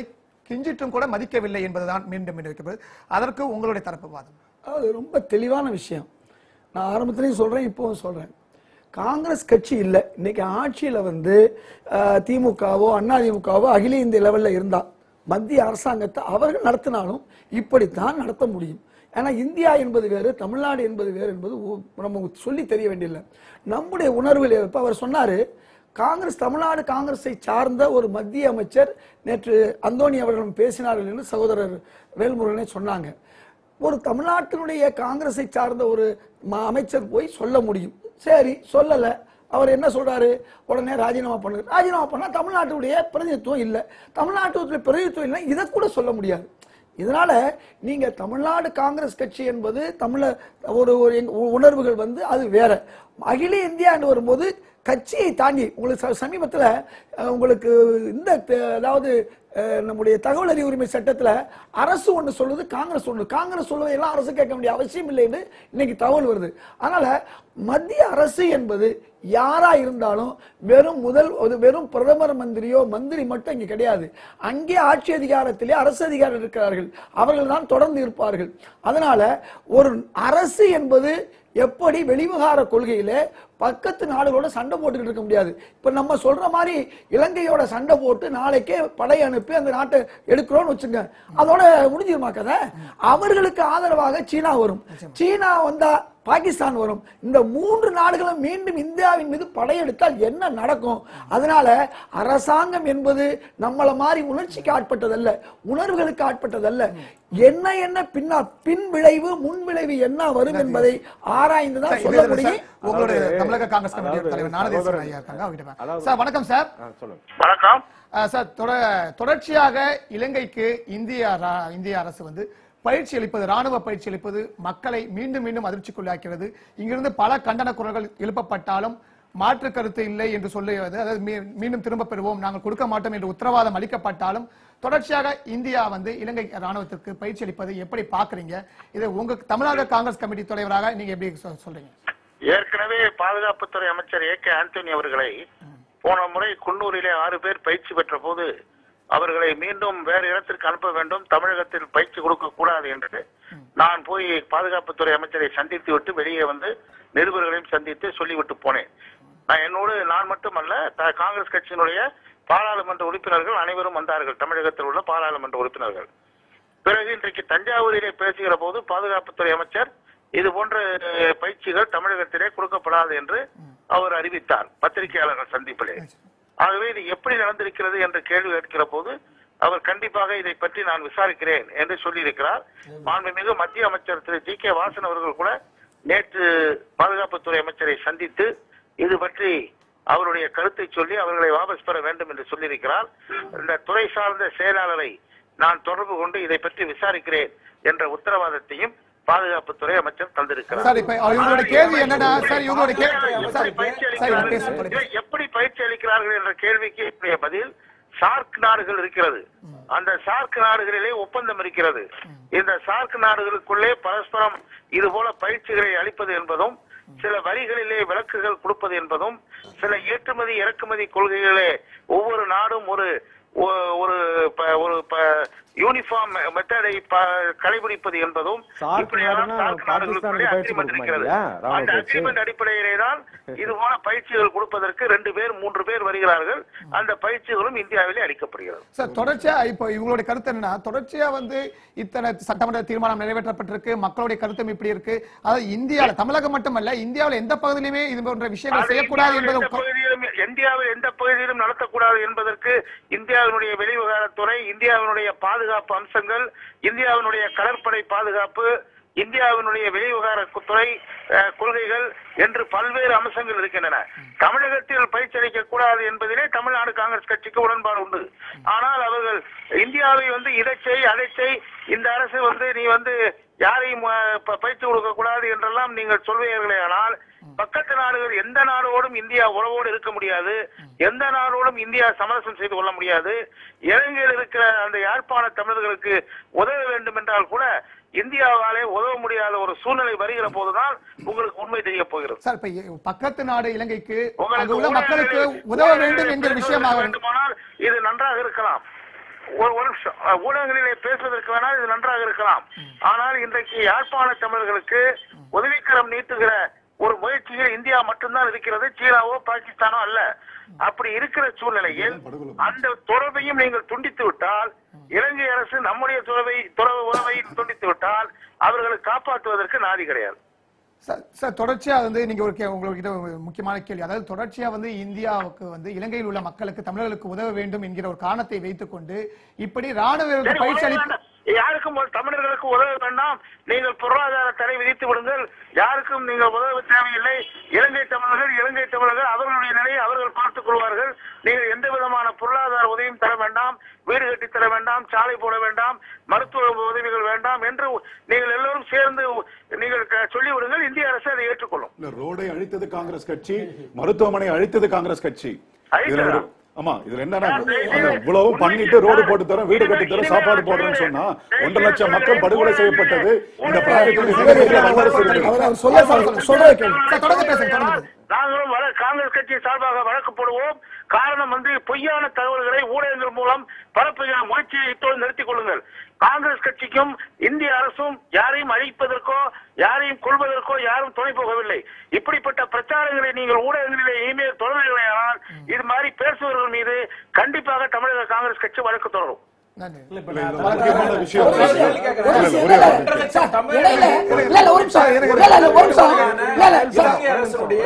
கிஞ்சிட்டும் கூட மதிக்கவில்லை என்பதுதான் மீண்டும் மீண்டும் வைக்கப்படுது அதற்கு உங்களுடைய தரப்பு வாதம் அது ரொம்ப தெளிவான விஷயம் நான் ஆரம்பத்திலையும் சொல்றேன் இப்பவும் சொல்றேன் காங்கிரஸ் கட்சி இல்லை இன்னைக்கு ஆட்சியில வந்து அஹ், திமுகவோ அதிமுகவோ அகில இந்திய லெவல்ல இருந்தா மத்திய அரசாங்கத்தை அவர்கள் நடத்தினாலும் இப்படித்தான் நடத்த முடியும் ஏன்னா இந்தியா என்பது வேறு தமிழ்நாடு என்பது வேறு என்பது ஊ- நம்ம சொல்லி தெரிய வேண்டியதில்லை நம்முடைய உணர்வில் இப்ப அவர் சொன்னாரு காங்கிரஸ் தமிழ்நாடு காங்கிரஸை சார்ந்த ஒரு மத்திய அமைச்சர் நேற்று அந்தோணி அவர்களும் பேசினார்கள் என்று சகோதரர் வேல்முருகனே சொன்னாங்க ஒரு தமிழ்நாட்டினுடைய காங்கிரஸை சார்ந்த ஒரு ம- அமைச்சர் போய் சொல்ல முடியும் சரி சொல்லல அவர் என்ன சொல்றாரு உடனே ராஜினாமா பண்ணு ராஜினாமா பண்ணா தமிழ்நாட்டுடைய பிரதிநிதித்துவம் இல்லை தமிழ்நாட்டுடைய பிரதிநிதித்துவம் இல்லை இதை கூட சொல்ல முடியாது இதனால நீங்க தமிழ்நாடு காங்கிரஸ் கட்சி என்பது தமிழ ஒரு ஒரு எங்க- உ- உணர்வுகள் வந்து அது வேற அகில இந்தியா என்று வரும்போது கட்சியை தாண்டி உங்களுக்கு ச- சமீபத்துல அஹ், உங்களுக்கு இந்த த- அதாவது அஹ், நம்முடைய தகவல் அறிவு உரிமை சட்டத்துல அரசு ஒண்ணு சொல்லுது காங்கிரஸ் ஒண்ணு காங்கிரஸ் சொல்வதை எல்லாம் அரசு கேட்க வேண்டிய அவசியம் இல்லைன்னு இன்னைக்கு தகவல் வருது அதனால மத்திய அரசு என்பது யாரா இருந்தாலும் வெறும் முதல் ஒரு வெறும் பிரதமர் மந்திரியோ மந்திரி மட்டும் இங்க கிடையாது அங்கே ஆட்சி அதிகாரத்திலே அரசு அதிகாரம் இருக்கிறார்கள் அவர்கள் தான் தொடர்ந்து இருப்பார்கள் அதனால ஒரு அரசு என்பது எப்படி வெளிவிவகார கொள்கையிலே பக்கத்து நாடுகளோட சண்டை போட்டுக்கிட்டு இருக்க முடியாது இப்ப நம்ம சொல்ற மாதிரி இலங்கையோட சண்டை போட்டு நாளைக்கே படை அனுப்பி அந்த நாட்டை எடுக்கிறோம்னு வச்சுங்க அதோட முடிஞ்சிருமா கதை அவர்களுக்கு ஆதரவாக சீனா வரும் சீனா வந்தா பாகிஸ்தான் வரும் இந்த மூன்று நாடுகளும் மீண்டும் இந்தியாவின் மீது படையெடுத்தால் என்ன நடக்கும் அதனால அரசாங்கம் என்பது நம்மள மாதிரி உணர்ச்சிக்கு ஆட்பட்டதல்ல உணர்வுகளுக்கு ஆட்பட்டதல்ல என்ன என்ன பின்னா பின் விளைவு முன் விளைவு என்ன வரும் என்பதை ஆராய்ந்து தான் சார், சொல்ல இதுல முடியும் சார், உங்களுடைய அதாவது- தமிழக காங்கிரஸ் கமிட்டி அதாவது தலைவர் ஞானதேசன் சகோதரர் ஐயா இருக்காங்க அவர்கிட்ட பே- அதாவது- சார் வணக்கம் சார் ஆ, சொல்லுங்க வணக்கம் அஹ் சார் தொட- தொடர்ச்சியாக இலங்கைக்கு இந்திய ரா- இந்திய அரசு வந்து பயிற்சி அளிப்பது ராணுவ பயிற்சி அளிப்பது மக்களை மீண்டும் மீண்டும் அதிர்ச்சிக்குள்ளாக்கிறது இங்கிருந்து பல கண்டன குரல்கள் எழுப்பப்பட்டாலும் மாற்று கருத்து இல்லை என்று சொல்லுவது அதாவது மீ- மீண்டும் திரும்ப பெறுவோம் நாங்கள் கொடுக்க மாட்டோம் என்று உத்தரவாதம் அளிக்கப்பட்டாலும் தொடர்ச்சியாக இந்தியா வந்து இலங்கை ராணுவத்திற்கு பயிற்சி அளிப்பதை எப்படி பாக்குறீங்க இதை உங்க தமிழ்நாடு காங்கிரஸ் கமிட்டி தலைவராக நீங்க எப்படி சொ- சொல்றீங்க ஏற்கனவே பாதுகாப்புத்துறை அமைச்சர் ஏ கே ஆண்டனி அவர்களை போன முறை குன்னூரிலே ஆறு பேர் பயிற்சி பெற்ற போது அவர்களை மீண்டும் வேறு இடத்திற்கு அனுப்ப வேண்டும் தமிழகத்தில் பயிற்சி கொடுக்க கூடாது என்று நான் போய் பாதுகாப்புத்துறை அமைச்சரை சந்தித்து விட்டு வெளியே வந்து நிருபர்களையும் சந்தித்து சொல்லிவிட்டு போனேன் நான் என்னோடு நான் மட்டுமல்ல த- காங்கிரஸ் கட்சியினுடைய பாராளுமன்ற உறுப்பினர்கள் அனைவரும் வந்தார்கள் தமிழகத்தில் உள்ள பாராளுமன்ற உறுப்பினர்கள் பிறகு இன்றைக்கு தஞ்சாவூரிலே பேசுகிற போது பாதுகாப்புத்துறை அமைச்சர் இது போன்ற அஹ், பயிற்சிகள் தமிழகத்திலே கொடுக்கப்படாது என்று அவர் அறிவித்தார் பத்திரிகையாளர்கள் சந்திப்பிலே ஆகவே இது எப்படி நடந்திருக்கிறது என்று கேள்வி கேட்கிற போது அவர் கண்டிப்பாக இதை பற்றி நான் விசாரிக்கிறேன் என்று சொல்லியிருக்கிறார் மாண்புமிகு மத்திய அமைச்சர் திரு ஜி கே வாசன் அவர்கள் கூட நேற்று பாதுகாப்புத்துறை அமைச்சரை சந்தித்து இது பற்றி அவருடைய கருத்தை சொல்லி அவர்களை வாபஸ் பெற வேண்டும் என்று சொல்லியிருக்கிறார் இந்த துறை சார்ந்த செயலாளரை நான் தொடர்பு கொண்டு இதை பற்றி விசாரிக்கிறேன் என்ற உத்தரவாதத்தையும் பாதுகாப்புத்துறை அமைச்சர் தந்திருக்கிறார் சார் இப்ப இவங்களோட கேள்வி என்னன்னா சார் இவங்களோட கேள்வி எப்படி சார் பயிற்சி சார் இவங்க அளிக்கிறார்கள்? பேச- இல்லை, எப்படி பயிற்சி அளிக்கிறார்கள் என்ற கேள்விக்கு என்னுடைய பதில் சார்க் நாடுகள் இருக்கிறது அந்த சார்க் நாடுகளிலே ஒப்பந்தம் இருக்கிறது இந்த சார்க் நாடுகளுக்குள்ளே பரஸ்பரம் இது போல பயிற்சிகளை அளிப்பது என்பதும் சில வரிகளிலே விலக்குகள் கொடுப்பது என்பதும் சில ஏற்றுமதி இறக்குமதி கொள்கைகளே ஒவ்வொரு நாடும் ஒரு ஒ- ஒரு ப- ஒரு யூனிஃபார்ம் மெத்தடை கடைபிடிப்பது என்பதும் சார்க் இப்படியெல்லாம் நாடுனா சார்க் நாடுகளுக்குள்ளே பாகிஸ்தானுக்கு பயிற்சி agreement இருக்கிறது கொடுக்குமா இல்லையா? ராணுவ அந்த பயிற்சி? agreement அடிப்படையிலே தான் இது போல பயிற்சிகள் கொடுப்பதற்கு ரெண்டு பேர் மூன்று பேர் வருகிறார்கள் அந்த பயிற்சிகளும் இந்தியாவிலே அளிக்கப்படுகிறது சார் தொடர்ச்சியா இப்போ இவங்களுடைய கருத்து என்னன்னா தொடர்ச்சியா வந்து இத்தனை சட்டமன்ற தீர்மானம் நிறைவேற்றப்பட்டிருக்கு மக்களுடைய கருத்தும் இப்படி இருக்கு அதாவது இந்தியால தமிழகம் மட்டுமல்ல இந்தியாவுல எந்த பகுதியிலுமே இது போன்ற விஷயங்கள் அது செய்யக்கூடாது இந்தியாவில் என்பது எந்த பகுதியிலும் இந்தியாவில் எந்த பகுதியிலும் நடத்தக்கூடாது என்பதற்கு இந்தியாவினுடைய வெளிவிவகாரத்துறை இந்தியாவினுடைய பாதுகாப்பு அம்சங்கள் இந்தியாவினுடைய கடற்படை பாதுகாப்பு இந்தியாவினுடைய வெளிவிவகாரத்துறை அஹ், கொள்கைகள் என்று பல்வேறு அம்சங்கள் இருக்கின்றன தமிழகத்தில் பயிற்சி அளிக்கக் கூடாது என்பதிலே தமிழ்நாடு காங்கிரஸ் கட்சிக்கு உடன்பாடு உண்டு ஆனால் அவர்கள் இந்தியாவை வந்து இதை செய் அதை செய் இந்த அரசு வந்து நீ வந்து யாரையும் அஹ், ப- பயிற்சி கொடுக்க கூடாது என்றெல்லாம் நீங்கள் சொல்வீர்களே ஆனால் பக்கத்து நாடுகள் எந்த நாடோடும் இந்தியா உறவோடு இருக்க முடியாது எந்த நாடோடும் இந்தியா சமரசம் செய்து கொள்ள முடியாது இலங்கையில் இருக்கிற அந்த யாழ்ப்பாண தமிழர்களுக்கு உதவ வேண்டும் என்றால் கூட இந்தியாவாலே உதவ முடியாத ஒரு சூழ்நிலை வருகிற போதுதான் உங்களுக்கு உண்மை தெரிய போகிறது சார் இப்ப இ- பக்கத்து நாடு இலங்கைக்கு அங்கு உங்களுக்கு உள்ள மக்களுக்கு ஊழல்களை- உதவ ஊழல்களை வேண்டும் என்கிற பெருக்குவதற்கு விஷயமாக வேண்டுமானால் இது நன்றாக இருக்கலாம் ஒரு ஒரு நிமிஷம் அஹ், ஊடகங்களிலே பேசுவதற்கு வேணால் இது நன்றாக இருக்கலாம் ஆனால் இன்றைக்கு யாழ்ப்பாண தமிழர்களுக்கு உதவிக்கரம் நீட்டுகிற ஒரு முயற்சியில் இந்தியா மட்டும்தான் இருக்கிறது சீனாவோ பாகிஸ்தானோ அல்ல அப்படி இருக்கிற சூழ்நிலையில் அந்த தொடர்பையும் நீங்கள் துண்டித்து விட்டால் இலங்கை அரசு நம்முடைய துறவை துறவு உறவை துண்டித்து விட்டால் அவர்களை காப்பாற்றுவதற்கு நாதி கிடையாது சார் சார் தொடர்ச்சியா வந்து நீங்க ஒரு கே- உங்ககிட்ட ஒரு முக்கியமான கேள்வி அதாவது தொடர்ச்சியா வந்து இந்தியாவுக்கு வந்து இலங்கையில் உள்ள மக்களுக்கு தமிழர்களுக்கு உதவ வேண்டும் என்கிற ஒரு காரணத்தை வைத்துக்கொண்டு இப்படி ராணுவ வீரர்களுக்கு சரி, பயிற்சி உதவ அளித்து வேண்டாம். யாருக்கும் ஒரு தமிழர்களுக்கு உதவ வேண்டாம் நீங்கள் பொருளாதார தடை விதித்து விடுங்கள் யாருக்கும் நீங்கள் உதவ தேவையில்லை இலங்கை தமிழர்கள் இலங்கை தமிழர்கள் அவர்களுடைய நிலையை அவர்கள் பார்த்துக் கொள்வார்கள் நீங்கள் எந்த விதமான பொருளாதார உதவியும் தர வேண்டாம் வீடு கட்டி தர வேண்டாம் சாலை போட வேண்டாம் மருத்துவ உதவிகள் வேண்டாம் என்று நீங்கள் எல்லோரும் சேர்ந்து நீங்கள் க- சொல்லிவிடுங்கள் இந்திய அரசு அதை ஏற்றுக்கொள்ளும் இல்ல ரோடை அழித்தது காங்கிரஸ் கட்சி மருத்துவமனை அழித்தது காங்கிரஸ் கட்சி இதுல ஒரு ஆமா இதுல என்னன்னா அந்த இவ்வளவு பண்ணிட்டு ரோடு போட்டு தரோம் வீடு கட்டி தரோம் சாப்பாடு போடுறோம்னு சொன்னா ஒன்றரை லட்சம் மக்கள் படுகொலை செய்யப்பட்டது இந்த ப்ராஜெக்ட் வல்லரசு இருக்குது. அவர் அவர் சொல்ல சொல்ல- சொல்றத கேள்வி சார், தொடர்ந்து பேசுங்க, தொடர்ந்து பேசுங்க. நாங்களும் வழ- காங்கிரஸ் கட்சி சார்பாக வழக்கு போடுவோம் காரணம் வந்து பொய்யான தகவல்களை ஊடகங்கள் மூலம் பரப்புகிற முயற்சியை இத்தோடு நிறுத்திக் கொள்ளுங்கள் காங்கிரஸ் கட்சிக்கும் இந்திய அரசும் யாரையும் அழிப்பதற்கோ யாரையும் கொள்வதற்கோ யாரும் துணை போகவில்லை இப்படிப்பட்ட பிரச்சாரங்களை நீங்கள் ஊடகங்களிலே இனிமேல் தொடர்கிறீர்களானால் இது மாதிரி பேசுபவர்கள் மீது கண்டிப்பாக தமிழக காங்கிரஸ் கட்சி வழக்கு தொடரும் நன்றி இல்ல, இப்ப இல்ல, நான் இதுல முக்கியமான விஷயம் ஒரு விஷயம், இல்ல, ஒரு இல்ல, விஷயம், ஒரே இல்ல, ஒரு இல்ல, நிமிஷம். சார், இடையில, இல்ல, இல்ல, ஒரு நிமிஷம், இல்ல, இல்ல, ஒரு நிமிஷம், இல்ல, இல்ல, சார், இலங்கை அரசுடைய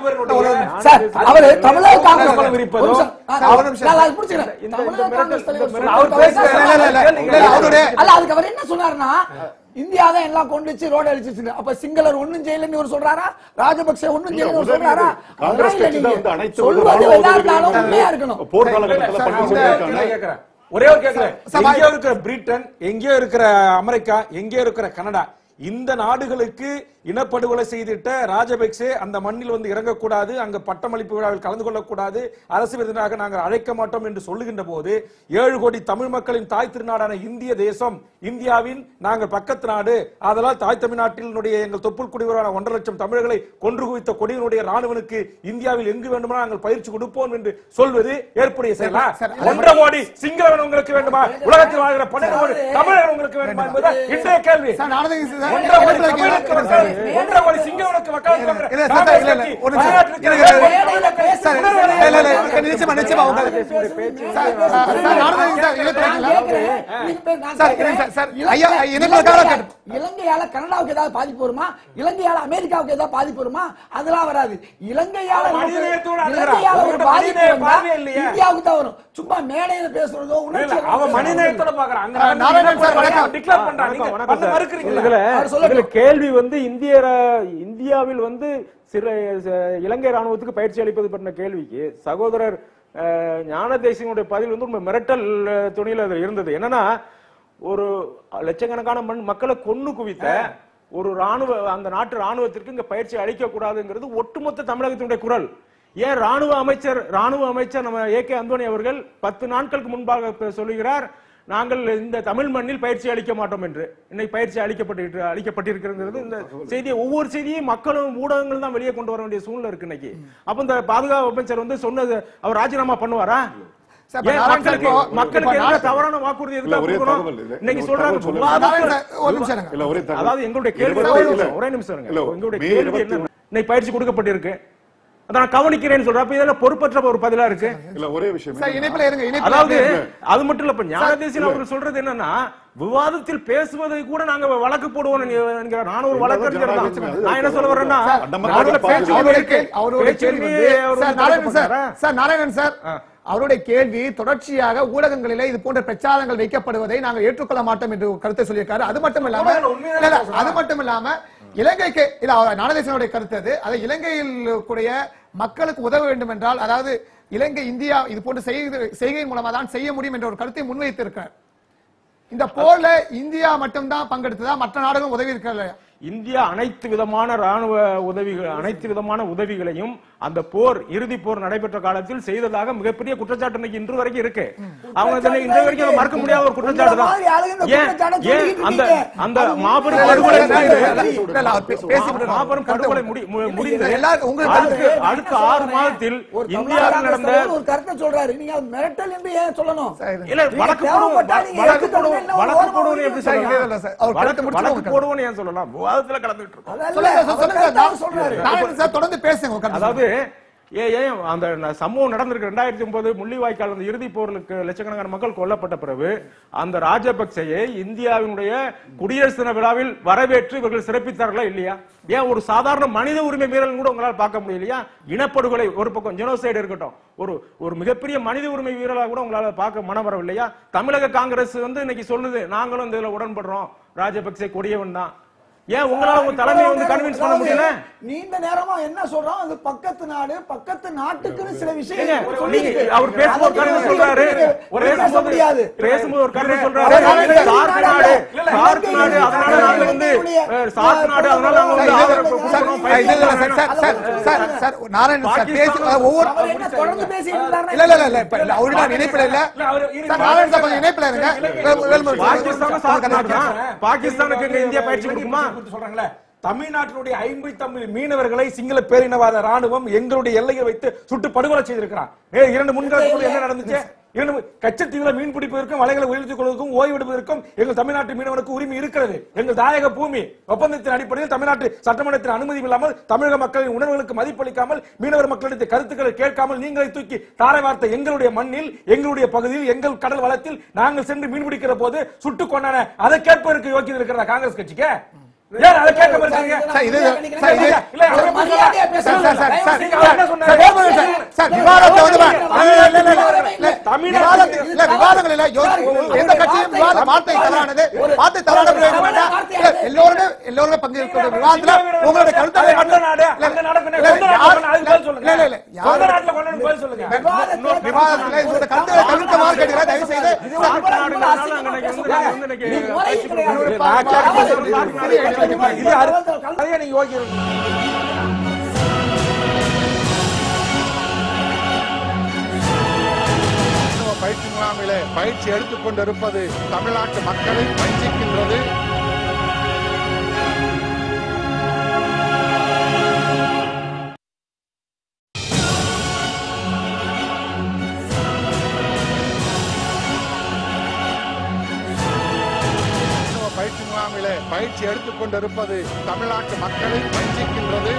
சார், அவரு தமிழக காங்கிரஸ் கப்பல் விரிப்பதோ, ஒரு நிமிஷம், ஆ, ஒரு நிமிஷம். நான் அதை முடிச்சுக்கிறேன். தமிழக காங்கிரஸ் தலைவர் அவர் சொல்றாரு. பேசுறாரு. இல்ல, இல்ல, இல்ல, இல்ல, இல்ல, அவருடைய அல்ல அதுக்கு அவர் என்ன சொன்னாருன்னா இந்தியா தான் எல்லாம் கொண்டு வச்சு ரோடு அடிச்சிச்சு அப்ப சிங்களர் ஒண்ணும் செய்யலன்னு இவர் சொல்றாரா ராஜபக்சே ஒண்ணும் இல்ல, செய்யலன்னு உதவி சொல்றாரா இது. காங்கிரஸ் அதெல்லாம் கட்சி இல்ல தான் நீங்க. வந்து அனைத்து சொல்வது ராணுவ எதா இருந்தாலும் உதவிகளையும் உண்மையா இருக்கணும் போர் காலகட்டத்தில் சார், பண்ணி இந்த- சொல்லியிருக்காங்க நான் கேக்குறேன். ஒரே ஒரு கேக்குறேன் சபா- எங்கேயோ இருக்கிற பிரிட்டன் எங்கேயோ இருக்கிற அமெரிக்கா எங்கேயோ இருக்கிற கனடா இந்த நாடுகளுக்கு இனப்படுகொலை செய்திட்ட ராஜபக்சே அந்த மண்ணில் வந்து இறங்கக்கூடாது அங்க பட்டமளிப்பு விழாவில் கலந்து கொள்ளக்கூடாது அரசு விருந்தினராக நாங்கள் அழைக்க மாட்டோம் என்று சொல்லுகின்ற போது ஏழு கோடி தமிழ் மக்களின் தாய் திருநாடான இந்திய தேசம் இந்தியாவின் நாங்கள் பக்கத்து நாடு அதனால் தாய் தமிழ்நாட்டினுடைய எங்கள் தொப்புள் குடிவரான ஒன்றரை லட்சம் தமிழர்களை கொன்று குவித்த கொடியினுடைய ராணுவனுக்கு இந்தியாவில் எங்கு வேண்டுமா நாங்கள் பயிற்சி கொடுப்போம் என்று சொல்வது ஏற்புடைய செயலா சார், ஒன்றரை கோடி சிங்களவன் உங்களுக்கு வேண்டுமா உலகத்தில் வாழ்கிற பன்னெண்டு கோடி தமிழர்கள் உங்களுக்கு வேண்டுமா என்பதுதான் இன்றைய கேள்வி சார், நானூத்தி சார், ஒன்றரை கோடி இல்ல, தமிழுக்கு இல்ல, மக்கள், இல்ல, ஒன்றரை கோடி சிங்களவனுக்கு மக்கள் இல்ல, இருக்கிற இல்ல, சார், காங்கிரஸ் இல்ல, இல்ல, கட்சி, ஒரு நிமிஷம். தமிழ்நாட்டில் இல்ல, இருக்கிற இல்ல, இல்ல, மேடையில பேச சார், இல்ல, இல்ல, இல்ல, இல்ல, நிச்சயமா, நிச்சயமா, உங்க- சார், ஆ, சார், நானும் சார், இல்ல, நான் இல்ல, கேட்கிறேன். நீங்க பேர் நான் சார், கேட்கிறேன். சார், சார், இலங்கை- ஐயா, இணைப்புக்காக இலங்கையால- கேட்டு- இலங்கையால கனடாவுக்கு ஏதாவது பாதிப்பு வருமா இலங்கையால அமெரிக்காவுக்கு ஏதாவது பாதிப்பு வருமா அதெல்லாம் வராது இலங்கையால அவன் நமக்கு- மனிதநேயத்தோட அணுகுறான். இலங்கையால ஒரு உங்ககிட்ட பாதிப்பு மனிதநேய வந்தா பார்வையே இல்லையே. இந்தியாவுக்கு தான் வரும் சும்மா மேடையில பேசுறதோ இல்ல, உணர்ச்சி அவன் மனிதநேயத்தோட பாக்குறான் அங்க ஆ, நாராயணன் சார், வணக்கம். டிக்ளேர் பண்றான் நீங்க வணக்கம் வந்து சார். மறுக்கிறீங்களா இதுல அவர் சொல்லட்டும். இதுல கேள்வி வந்து இந்திய ர- இந்தியாவில் வந்து சில ச- இலங்கை ராணுவத்துக்கு பயிற்சி அளிப்பது பற்றின கேள்விக்கு சகோதரர் அஹ், ஞான தேசியனுடைய பதில் வந்து ரொம்ப மிரட்டல் அஹ், துணியில அது இருந்தது என்னன்னா ஒரு லட்சக்கணக்கான மண் மக்களை கொன்னு குவித்த ஒரு ராணுவ அந்த நாட்டு ராணுவத்திற்கு இங்க பயிற்சி அளிக்க கூடாதுங்கிறது ஒட்டுமொத்த தமிழகத்தினுடைய குரல் ஏன் ராணுவ அமைச்சர் ராணுவ அமைச்சர் நம்ம ஏ கே அந்தோணி அவர்கள் பத்து நாட்களுக்கு முன்பாக இப்ப சொல்லுகிறார் நாங்கள் இந்த தமிழ் மண்ணில் பயிற்சி அளிக்க மாட்டோம் என்று இன்னைக்கு பயிற்சி அளிக்கப்பட்டு அளிக்கப்பட்டிருக்கிறது இந்த செய்தியை ஒவ்வொரு செய்தியும் மக்களும் ஊடகங்கள் தான் வெளியே கொண்டு வர வேண்டிய சூழ்நிலை இருக்கு இன்னைக்கு அப்ப இந்த பாதுகாப்பு அமைச்சர் வந்து சொன்னது அவர் ராஜினாமா பண்ணுவாரா சார், இப்ப ஏன் நாராயணன் சார், மக்களுக்கு இப்போ- மக்களுக்கு இப்போ என்ன நாராயணன் தவறான வாக்குறுதி இல்ல, எதுக்காக ஒரே கொடுக்கணும்? தகவல் இது. இன்னைக்கு ஒரு சொல்றாங்க தகவல் சொல்லுங்க. விவாதத்துல- நாராயணன் சார், ஒரு நிமிஷம் இருங்க. இல்ல ஒரே தகவல். அதாவது எங்களுடைய கேள்வி இருபத்தி ஒரே இல்ல. நிமிஷம், ஒரே நிமிஷம் இருங்க. இல்ல, எங்களுடைய மே கேள்வி இருபத்தி என்ன இன்னைக்கு பயிற்சி கொடுக்கப்பட்டிருக்கு அதை நான் கவனிக்கிறேன்னு சொல்றேன் அப்ப இதெல்லாம் பொறுப்பற்ற ஒரு பதிலா இருக்கு இல்ல ஒரே விஷயம் சார், என்னன்னா- இணைப்புல இருங்க, இணைப்புல அதாவது இருங்க. அது மட்டும் இல்ல இப்ப ஞானதேசியன் அவர்கள் சொல்றது என்னன்னா விவாதத்தில் பேசுவதை கூட நாங்க வழக்கு போடுவோம் என்கிற நான் ஒரு வழக்கறிஞர் தான் நான் என்ன சொல்ல வர்றேன்னா அந்த மக்கள் அவரோட பார்த்து பேச்சு அவருடைய இருக்கு. கேள்வி- அவருடைய பேச்சு கேள்வி இருக்கு. வந்து- அவர் சார், வந்து நாராயணன் சார், தடுக்க சார், நாராயணன் சார், அவருடைய கேள்வி தொடர்ச்சியாக ஊடகங்களிலே இது போன்ற பிரச்சாரங்கள் வைக்கப்படுவதை நாங்கள் ஏற்றுக்கொள்ள மாட்டோம் என்று ஒரு கருத்தை சொல்லியிருக்காரு அது மட்டும் இல்லாம ஊடகங்கள் உண்மையை இல்ல, இல்ல, சொல்றாங்க. அது மட்டும் இல்லாம இலங்கைக்கு இல்ல அவர் ஞானதேசனுடைய கருத்து அது அது இலங்கையில் கூடிய மக்களுக்கு உதவ வேண்டும் என்றால் அதாவது இலங்கை இந்தியா இது போன்ற செய்கை- செய்கையின் மூலமா தான் செய்ய முடியும் என்ற ஒரு கருத்தை முன்வைத்திருக்கிறார் இந்த போர்ல இந்தியா மட்டும்தான் பங்கெடுத்ததா மற்ற நாடுகளும் உதவி இருக்கிறது இந்தியா அனைத்து விதமான ராணுவ உதவிகள் அனைத்து விதமான உதவிகளையும் அந்த போர் இறுதி போர் நடைபெற்ற காலத்தில் செய்ததாக மிகப்பெரிய குற்றச்சாட்டு இன்னைக்கு இன்று வரைக்கும் இருக்கு அவங்க இதனை இன்று வரைக்கும் அதை மறக்க முடியாத ஒரு குற்றச்சாட்டு உங்களை மாதிரி ஆளுங்க இந்த தான் ஏன் குற்றச்சாட்டை ஏன் சொல்லிட்டு அந்த இருக்கீங்க. அந்த அது மாபெரும் உண்மையிலே படுகொலை இல்ல, முடிந்து இல்ல, இல்ல, இல்ல, இல்ல, அவர் பே- பேசி விடுறாரு. மாபெரும் படுகொலை முடி- மு- முடிந்து எல்லாருக்கும் உங்களுக்கு அடுத்து கருத்து- அடுத்த ஆறு மாதத்தில் ஒரு தமிழ்நாடு இந்தியாவில் காங்கிரஸ் நடந்த தலைவர் ஒரு கருத்தை சொல்றாரு நீங்க அது மிரட்டல் என்று ஏன் சொல்லணும் இல்ல நீங்க வழக்கு தேவைப்பட்டா போடுவோம் நீங்க வழக்கு எடுத்துட்டு போடுவோம் வந்து என்ன வழக்கு ஓரமா போடுவோம் எப்படி சார், இல்ல, இல்ல, சொல்லலாம் சார். அவர் கருத்தை வழக்கு முடிச்சு வழக்கு கொடுங்க. போடுவோம் ஏன் சொல்லலாம் விவாதத்துல கலந்துட்டு இருக்கோம் அதல்ல, சொல்லுங்க சார், அவர் சொல்லுங்க கருத்தை சார். அவர் சொல்றாரு நாராயணன் சார் தொடர்ந்து பேசுங்க உங்க கருத்தை அதாவது ஏ ஏன் அந்த ந- சம்பவம் நடந்திருக்கு ரெண்டாயிரத்தி ஒன்பது முள்ளிவாய்க்கால் அந்த இறுதிப் போருக்கு லட்சக்கணக்கான மக்கள் கொல்லப்பட்ட பிறகு அந்த ராஜபக்சேயை இந்தியாவினுடைய குடியரசு தின விழாவில் வரவேற்று இவர்கள் சிறப்பித்தார்களா இல்லையா ஏன் ஒரு சாதாரண மனித உரிமை மீறல் கூட உங்களால் பார்க்க முடியலையா இனப்படுகொலை ஒரு பக்கம் ஜெனோசைடு இருக்கட்டும் ஒரு ஒரு மிகப்பெரிய மனித உரிமை வீரராக கூட உங்களால பார்க்க மனம் வரவில்லையா தமிழக காங்கிரஸ் வந்து இன்னைக்கு சொல்லுது நாங்களும் இதுல உடன்படுறோம் ராஜபக்சே கொடியவன் தான் ஏன் உங்களால உங்க தலைமையை வந்து கன்வின்ஸ் பண்ண முடியல நீண்ட நேரமா என்ன சொல்றோம் அது பக்கத்து நாடு பக்கத்து நாட்டுக்குன்னு சில ஏங்க, விஷயங்கள் சொல்லி நீங்க இருக்கு. அவர் பேசும்போது அதை கருத்து நீங்க சொல்றாரு ஒரு பேச பேசும்போது முடியாது பேசும்போது ஒரு கருத்து சார், சொல்றாரு சார், சார்க் நாடு சார்க் நாடு அதனால நாங்க வந்து அஹ், சார்க் நாடு அதனால நாங்க வந்து ஆதரவு கொடுக்கிறோம் சார், இல்ல, இல்ல, sir, sir, sir, sir, sir, Narayanan sir பேசுங்க ஒவ்வொரு அவர் என்ன தொடர்ந்து பேசிட்டு இருந்தாருன்னா இல்ல இல்ல இல்ல, இல்ல இப்ப இல்ல அவரு நான் இணைப்புல இல்ல சார் நாராயணன் சார் கொஞ்சம் இணைப்புல இருங்க வேல்- வேல்முருகன் சார். பாகிஸ்தான் சார்க் நாடு தான் பாகிஸ்தானுக்கு இங்க இந்தியா பயிற்சி கொடுக்குமா கொடுத்து சொல்றாங்களே தமிழ்நாட்டினுடைய ஐம்பத்தி தமிழ் மீனவர்களை சிங்கள பேரினவாத ராணுவம் எங்களுடைய எல்லையில் வைத்து சுட்டு படுகொலை செய்திருக்கிறான் ஏ இரண்டு முன்காலத்துக்குள்ள என்ன நடந்துச்சு இரண்டு மு- கச்சத்தீவுல மீன் பிடிப்பதற்கும் வலைகளை உயர்த்திக் கொள்வதற்கும் ஓய்வெடுப்பதற்கும் எங்கள் தமிழ்நாட்டு மீனவனுக்கு உரிமை இருக்கிறது எங்கள் தாயக பூமி ஒப்பந்தத்தின் அடிப்படையில் தமிழ்நாட்டு சட்டமன்றத்தின் அனுமதி இல்லாமல் தமிழக மக்களின் உணர்வுகளுக்கு மதிப்பளிக்காமல் மீனவர் மக்களிடத்தை கருத்துக்களை கேட்காமல் நீங்களை தூக்கி தாரை வார்த்த எங்களுடைய மண்ணில் எங்களுடைய பகுதியில் எங்கள் கடல் வளத்தில் நாங்கள் சென்று மீன் பிடிக்கிற போது சுட்டு கொண்டான அதை கேட்பதற்கு யோக்கியது இருக்கிறதா காங்கிரஸ் கட்சிக்கு ஏன் அதை கேட்க மாட்டீங்க சார், இது- சார், இது- இல்ல, அவர் எப்படி மரியாதையா சொல்றாரு? பேசுங்க. சார், சார், சார், நீங்க அவர் என்ன சொன்னாரு? சார், வேல்முருகன் சார், சார், விவாதத்தை வந்து வா- இல்ல, இல்ல, இல்ல, இல்ல, இல்ல, தமிழ்நாட்டு- விவாதத்தை- இல்ல, விவாதங்கள் இல்ல, யோ- எந்த கட்சியும் விவாத வார்த்தை தவறானது வார்த்தை தவறான பிரயோகம் வேண்டாம். இல்ல, எல்லோருமே எல்லோருமே பங்கேற்கிற விவாதத்துல உங்களுடைய கருத்துக்களை அந்த மட்டும் நாடு, இல்ல, அந்த நாடு கொண்டு- இல்ல, சொந்த நாட்டுல யார்- கொண்டு அதுக்கு பதில் சொல்லுங்க. இல்ல, இல்ல, இல்ல, யார்- சொந்த நாட்டுல கொண்டு பதில் சொல்லுங்க. விவாதத்துல உங்களுடைய கருத்துக்களை தவிர்க்குமாறு கேட்கிறேன் தயவு செய்து சார்க் நாடுங்கிறதுனால நாங்க இன்னைக்கு வந்து நாங்க வந்து இன்னைக்கு நீ முறை பயிற்சி கிடையாது. கொடுக்கிறோம். நான் கேட்கிறேன். இது- இது- இது அரு- அதையே நீங்க யோகிக்கிறீங்க. ராணுவ பயிற்சி முகாமிலே பயிற்சி எடுத்துக் கொண்டிருப்பது தமிழ்நாட்டு மக்களை வஞ்சிக்கின்றது ராணுவ பயிற்சி முகாமிலே பயிற்சி எடுத்துக் கொண்டிருப்பது தமிழ்நாட்டு மக்களை வஞ்சிக்கின்றது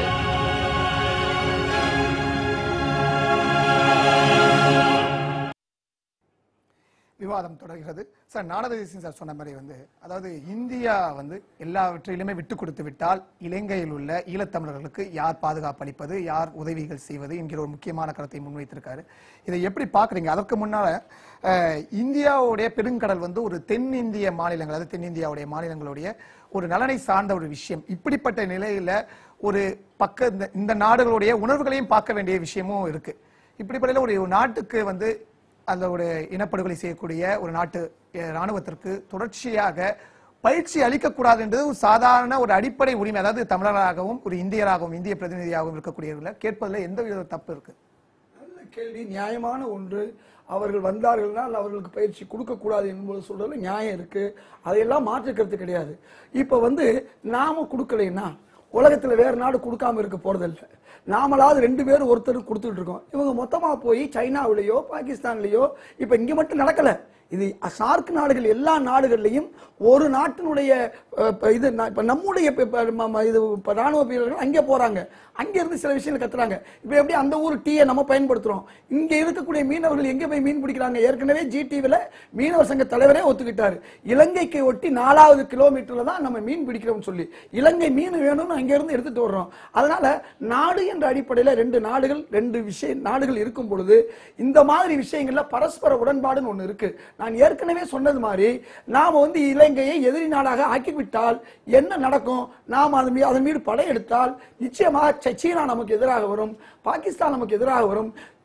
விவாதம் தொடர்கிறது சார் நானதேவி சிங் சார் சொன்ன மாதிரி வந்து அதாவது இந்தியா வந்து எல்லாவற்றிலுமே விட்டு கொடுத்து விட்டால் இலங்கையில் உள்ள ஈழத்தமிழர்களுக்கு யார் பாதுகாப்பு அளிப்பது யார் உதவிகள் செய்வது என்கிற ஒரு முக்கியமான கருத்தை முன்வைத்திருக்காரு இதை எப்படி பார்க்குறீங்க அதற்கு முன்னால அஹ், இந்தியாவுடைய பெருங்கடல் வந்து ஒரு தென்னிந்திய மாநிலங்கள் அதாவது தென்னிந்தியாவுடைய மாநிலங்களுடைய ஒரு நலனை சார்ந்த ஒரு விஷயம் இப்படிப்பட்ட நிலையில ஒரு பக்க இந்த- இந்த நாடுகளுடைய உணர்வுகளையும் பார்க்க வேண்டிய விஷயமும் இருக்கு இப்படிப்பட்ட ஒரு நாட்டுக்கு வந்து அந்த ஒரு இனப்படுகொலை செய்யக்கூடிய ஒரு நாட்டு அஹ், ராணுவத்திற்கு தொடர்ச்சியாக பயிற்சி அளிக்கக்கூடாது என்பது ஒரு சாதாரண ஒரு அடிப்படை உரிமை அதாவது தமிழராகவும் ஒரு இந்தியராகவும் இந்திய பிரதிநிதியாகவும் இருக்கக்கூடியவர்களை கேட்பதில் எந்த வித தப்பு இருக்கு நல்ல கேள்வி நியாயமான ஒன்று அவர்கள் வந்தார்கள்னால் அவர்களுக்கு பயிற்சி கொடுக்கக்கூடாது என்பது சொல்றதுல நியாயம் இருக்கு அதையெல்லாம் மாற்று கருத்து கிடையாது இப்ப வந்து நாம கொடுக்கலைன்னா உலகத்துல வேற நாடு கொடுக்காம இருக்க போறதில்ல நாமளாவது ரெண்டு பேரும் ஒருத்தர் கொடுத்துட்டு இருக்கோம் இவங்க மொத்தமா போய் சைனாவிலேயோ பாகிஸ்தான்லயோ இப்ப இங்க மட்டும் நடக்கல இது சார்க் நாடுகள் எல்லா நாடுகள்லையும் ஒரு நாட்டினுடைய அஹ், இப்ப இது நா- இப்ப நம்முடைய இப்ப- இப்ப ம- ம- இது இப்ப ராணுவ வீரர்கள் அங்கே போறாங்க அங்க இருந்து சில விஷயங்கள் கத்துறாங்க இப்ப எப்படி அந்த ஊர் டீயை நம்ம பயன்படுத்துறோம் இங்க இருக்கக்கூடிய மீனவர்கள் எங்க போய் மீன் பிடிக்கிறாங்க ஏற்கனவே ஜிடிவில மீனவர் சங்க தலைவரே ஒத்துக்கிட்டாரு இலங்கைக்கு ஒட்டி நாலாவது கிலோமீட்டர்ல தான் நம்ம மீன் பிடிக்கிறோம்னு சொல்லி இலங்கை மீன் வேணும்னு அங்க இருந்து எடுத்துட்டு வர்றோம் அதனால நாடு என்ற அடிப்படையில ரெண்டு நாடுகள் ரெண்டு விஷய நாடுகள் இருக்கும் பொழுது இந்த மாதிரி விஷயங்கள்ல பரஸ்பர உடன்பாடுன்னு ஒண்ணு இருக்கு நான் ஏற்கனவே சொன்னது மாதிரி நாம வந்து இலங்கையை எதிரி நாடாக ஆக்கிவிட்டால் என்ன நடக்கும் நாம் அதன் மீது அதன் மீது படையெடுத்தால் நிச்சயமாக ச- சீனா நமக்கு எதிராக வரும் பாகிஸ்தான் நமக்கு எதிராக வரும்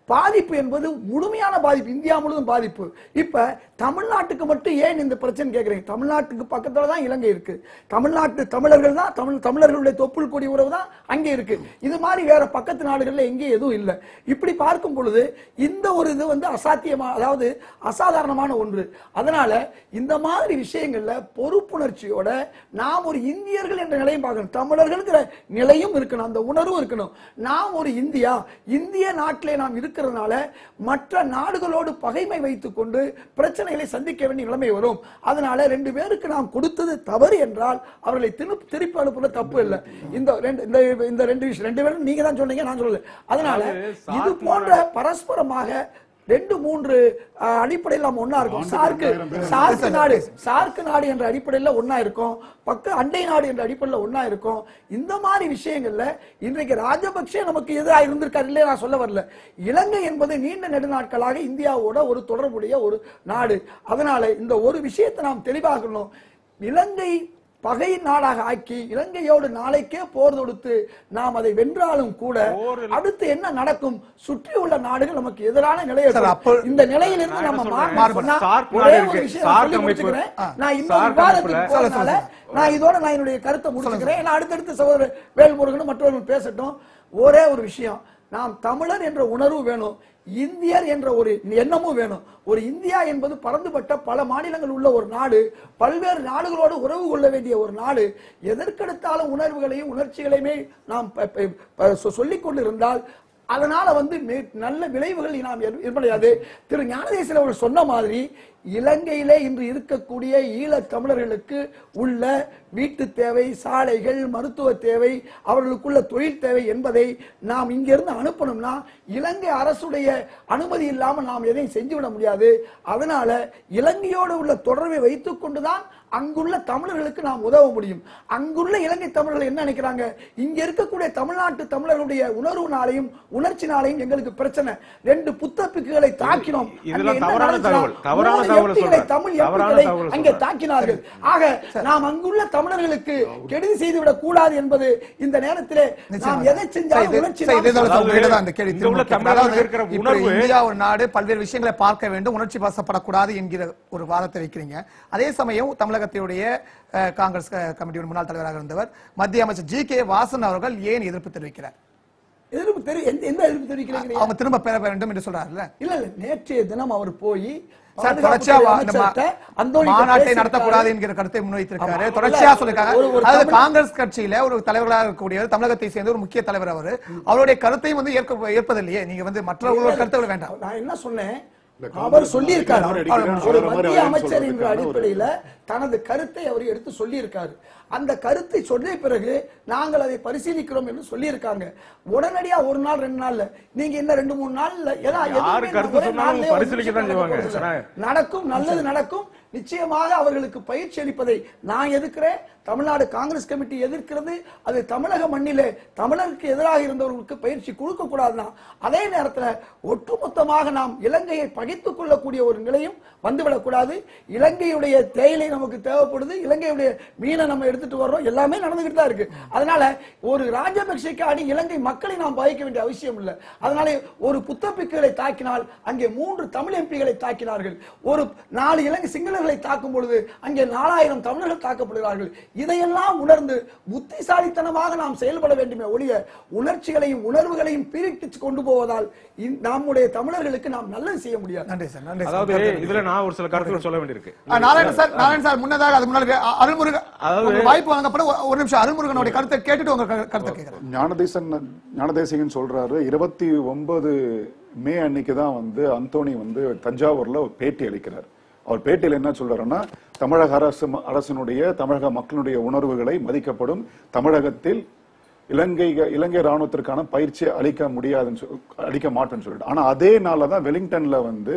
பாதிப்பு என்பது முழுமையான பாதிப்பு இந்தியா முழுவதும் பாதிப்பு இப்ப தமிழ்நாட்டுக்கு மட்டும் ஏன் இந்த பிரச்சனை கேக்குறீங்க தமிழ்நாட்டுக்கு பக்கத்துல தான் இலங்கை இருக்கு தமிழ்நாட்டு தமிழர்கள் தான் தமிழ் தமிழர்களுடைய தொப்புள் கொடி உறவு தான் அங்கே இருக்கு இது மாதிரி வேற பக்கத்து நாடுகள்ல எங்கேயும் எதுவும் இல்லை இப்படி பார்க்கும் பொழுது இந்த ஒரு இது வந்து அசாத்தியமா அதாவது அசாதாரணமான ஒன்று அதனால இந்த மாதிரி விஷயங்கள்ல பொறுப்புணர்ச்சியோட நாம் ஒரு இந்தியர்கள் என்ற நிலையும் பார்க்கணும் தமிழர்கள்ங்கிற நிலையும் இருக்கணும் அந்த உணர்வும் இருக்கணும் நாம் ஒரு இந்தியா இந்திய நாட்டிலே நாம் இருக்கிறதுனால மற்ற நாடுகளோடு பகைமை வைத்துக் கொண்டு பிரச்சனைகளை சந்திக்க வேண்டிய நிலைமை வரும் அதனால ரெண்டு பேருக்கு நாம் கொடுத்தது தவறு என்றால் அவர்களை திருப்பி திருப்பி அனுப்புறது தப்பு இல்லை இந்த ரெண்டு இந்த- இந்த ரெண்டு விஷயம் ரெண்டு பேரும் நீங்க தான் சொன்னீங்க நான் சொல்லல அதனால இது போன்ற பரஸ்பரமாக ரெண்டு மூன்று அஹ், அடிப்படையில் நம்ம ஒண்ணா இருக்கோம் சார்க்கு சார்க்கு நாடு சார்க்கு நாடு என்ற அடிப்படையில் ஒண்ணா இருக்கும் பக்க அண்டை நாடு என்ற அடிப்படையில் ஒண்ணா இருக்கும் இந்த மாதிரி விஷயங்கள்ல இன்றைக்கு ராஜபக்சே நமக்கு எதிராக இருந்திருக்காரு இல்லையா நான் சொல்ல வரல இலங்கை என்பது நீண்ட நெடுநாட்களாக இந்தியாவோட ஒரு தொடர்புடைய ஒரு நாடு அதனால இந்த ஒரு விஷயத்தை நாம் தெளிவாகணும் இலங்கை பகை நாடாக ஆக்கி இலங்கையோடு நாளைக்கே போர் தொடுத்து நாம் அதை வென்றாலும் கூட அடுத்து என்ன நடக்கும் சுற்றியுள்ள நாடுகள் நமக்கு எதிரான நிலையை சார், எடுக்கும். அப்போ- இந்த நிலையிலிருந்து நான் நம்ம என்ன மாறணும் சொல்றேன்? சொன்னா, சார்க் ஒரே நாடு ஒரு இருக்கு. விஷயம் சார்க் சொல்லி அமைப்பு. முடிச்சுக்கிறேன். ஆ. நான் இந்த சார்க் விவாதத்துக்கு அமைப்புல- போறதுனால நான் இதோட நான் என்னுடைய கருத்தை முடிச்சுக்கிறேன் ஏன்னா அடுத்தடுத்து சகோதரர் வேல்முருகனும் மற்றவர்கள் பேசட்டும் ஒரே ஒரு விஷயம் நாம் தமிழர் என்ற உணர்வு வேணும் இந்தியர் என்ற ஒரு எண்ணமும் வேணும் ஒரு இந்தியா என்பது பறந்துபட்ட பல மாநிலங்கள் உள்ள ஒரு நாடு பல்வேறு நாடுகளோடு உறவு கொள்ள வேண்டிய ஒரு நாடு எதற்கெடுத்தாலும் உணர்வுகளையும் உணர்ச்சிகளையுமே நாம் ப- ப- ப- சொ- சொல்லிக் கொண்டிருந்தால் அதனால வந்து மே- நல்ல விளைவுகள் நாம் ஏற்ப- ஏற்படையாது திரு ஞானதேசன் அவர்கள் சொன்ன மாதிரி இலங்கையிலே இன்று இருக்கக்கூடிய ஈழத் தமிழர்களுக்கு உள்ள வீட்டு தேவை சாலைகள் மருத்துவ தேவை அவர்களுக்குள்ள தொழில் தேவை என்பதை நாம் இங்கிருந்து அனுப்பணும்னா இலங்கை அரசுடைய அனுமதி இல்லாமல் நாம் எதையும் செஞ்சுவிட முடியாது அதனால இலங்கையோடு உள்ள தொடர்பை வைத்துக் கொண்டுதான் அங்குள்ள தமிழர்களுக்கு நாம் உதவ முடியும் அங்குள்ள இலங்கை தமிழர்கள் என்ன நினைக்கிறாங்க இங்க இருக்கக்கூடிய தமிழ்நாட்டு தமிழர்களுடைய உணர்வுனாலையும் உணர்ச்சினாலையும் எங்களுக்கு பிரச்சனை ரெண்டு புத்தப்பிக்குகளை தாக்கினோம் இதெல்லாம் அங்கே என்ன தவறான நடந்துச்சுன்னா, தகவல். தவறான மூணு தகவல் எம்பிகளை, சொல்றேன். தமிழ் தவறான எம்பிகளை தகவல் அங்கே சொல்றேன். தாக்கினார்கள் ஆக நாம் அங்குள்ள தமிழர்களுக்கு கெடுதி செய்துவிடக் கூடாது என்பது இந்த நேரத்திலே நாம் எதை செஞ்சாலும் உணர்ச்சி சரி, இதே தான் அதாவது உங்ககிட்ட தான் அந்த கேள்வி இங்க உள்ள திரும்ப கேட்கிறேன். தமிழர்களுக்கு அதாவது இருக்கிற இப்ப உணர்வு- இந்தியா ஒரு நாடு பல்வேறு விஷயங்களை பார்க்க வேண்டும் உணர்ச்சி வசப்படக்கூடாது என்கிற ஒரு வாதத்தை வைக்கிறீங்க அதே சமயம் தமிழகத்தினுடைய அஹ், காங்கிரஸ் க- கமிட்டியோட முன்னாள் தலைவராக இருந்தவர் மத்திய அமைச்சர் ஜி கே வாசன் அவர்கள் ஏன் எதிர்ப்பு தெரிவிக்கிறார் எதிர்ப்பு தெரி எந்த- எந்த எதிர்ப்பு தெரிவிக்கிறீங்க அவங்க திரும்ப பெற வேண்டும் என்று சொல்றாருல்ல இல்ல இல்ல நேற்றைய தினம் அவர் போய் சார் தொடர்ச்சியா வா- இந்த மா- அமைச்சர்கிட்ட அந்தோணி மாநாட்டை பேசியிருக்காரு. நடத்தக்கூடாது என்கிற கருத்தை முன்வைத்திருக்காரு ஆமா. தொடர்ச்சியா இல்ல, சொல்லிருக்காங்க ஒரு- ஒரு அதாவது தமிழ்- காங்கிரஸ் கட்சியில ஒரு தலைவராக இருக்கக்கூடியவர் தமிழகத்தை சேர்ந்த ஒரு முக்கிய தலைவர் அவரு அவருடைய கருத்தையும் வந்து ஏற்க ஏற்பதில்லையே நீங்க வந்து மற்றவர்களோட கருத்தை வேண்டாம் நான் என்ன சொன்னேன் இல்ல, அவர் காங்கிரஸ் சொல்லியிருக்காரு நாடு அவர் அடிக்கிறேன்னு ஒரு சொல்ற மாதிரி மத்திய அவர் அமைச்சர் என்ற சொல்றதுக்கான ஒரு- அடிப்படையில தனது கருத்தை அவர் எடுத்து சொல்லியிருக்காரு அந்த கருத்தை சொன்ன பிறகு நாங்கள் அதை பரிசீலிக்கிறோம் என்று சொல்லியிருக்காங்க உடனடியா ஒரு நாள் ரெண்டு நாள்ல நீங்க என்ன ரெண்டு மூணு நாள்ல ஏன்னா யாரு எதுவுமே கருத்து ஒரே சொன்னாலும் நாள்லயே ஒரு பரிசீலிக்க தான் விஷயம் செய்வாங்க. நடக்க போறது இல்ல. சார். நடக்கும் நல்லது நடக்கும் நிச்சயமாக அவர்களுக்கு பயிற்சி அளிப்பதை நான் எதிர்க்கிறேன் தமிழ்நாடு காங்கிரஸ் கமிட்டி எதிர்க்கிறது அது தமிழக மண்ணிலே தமிழருக்கு எதிராக இருந்தவர்களுக்கு பயிற்சி கொடுக்க கூடாதுதான் அதே நேரத்தில் ஒட்டுமொத்தமாக நாம் இலங்கையை பகைத்துக் கொள்ளக்கூடிய ஒரு நிலையும் வந்துவிடக்கூடாது இலங்கையுடைய தேயிலை நமக்கு தேவைப்படுது இலங்கையுடைய மீனை நம்ம எடுத்துட்டு வர்றோம் எல்லாமே நடந்துகிட்டு தான் இருக்கு அதனால ஒரு ராஜபக்சேக்கு அடி இலங்கை மக்களை நாம் பாதிக்க வேண்டிய அவசியம் இல்லை அதனால ஒரு புத்தப்பிக்குகளை தாக்கினால் அங்கே மூன்று தமிழ் எம்பிகளை தாக்கினார்கள் ஒரு நாலு இலங்கை சிங்களர்களை தாக்கும் பொழுது அங்கே நாலாயிரம் தமிழர்கள் தாக்கப்படுகிறார்கள் இதையெல்லாம் உணர்ந்து புத்திசாலித்தனமாக நாம் செயல்பட வேண்டுமே ஒழிய உணர்ச்சிகளையும் உணர்வுகளையும் பிரித்து கொண்டு போவதால் இந்த- நம்முடைய தமிழர்களுக்கு நாம் நல்லது செய்ய முடியாது நன்றி சார் நன்றி சார் அதாவது இதுல நான் ஒரு சில கருத்துக்கள் சொல்ல வேண்டியிருக்கு ஆ, நாராயணன் சார் நாராயணன் சார் முன்னதாக அது முன்னாடி அ- அருள்முருகன் அதாவது- உங்களுக்கு வாய்ப்பு வழங்கப்படும் ஒரு- ஒரு நிமிஷம் அருள்முருகனுடைய கருத்தை கேட்டுட்டு உங்க க- கருத்தை கேட்கிறேன் ஞானதேசன் ஞானதேசிகன் சொல்றாரு இருபத்தி ஒன்பது மே அன்னைக்கு தான் வந்து அந்தோணி வந்து தஞ்சாவூர்ல ஒரு பேட்டி அளிக்கிறார் அவர் பேட்டியில் என்ன சொல்றாருன்னா தமிழக அரசு அரசினுடைய தமிழக மக்களுடைய உணர்வுகளை மதிக்கப்படும் தமிழகத்தில் இலங்கை இலங்கை ராணுவத்திற்கான பயிற்சி அளிக்க முடியாதுன்னு சொல்- அளிக்க மாட்டேன்னு சொல்லிட்டு ஆனா அதே நாள்ல தான் வெலிங்டன்ல வந்து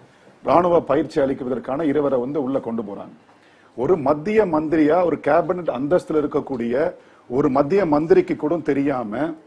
ராணுவ பயிற்சி அளிக்குவதற்கான இருவரை வந்து உள்ள கொண்டு போறாங்க ஒரு மத்திய மந்திரியா ஒரு கேபினட் அந்தஸ்துல இருக்கக்கூடிய ஒரு மத்திய மந்திரிக்கு கூட தெரியாம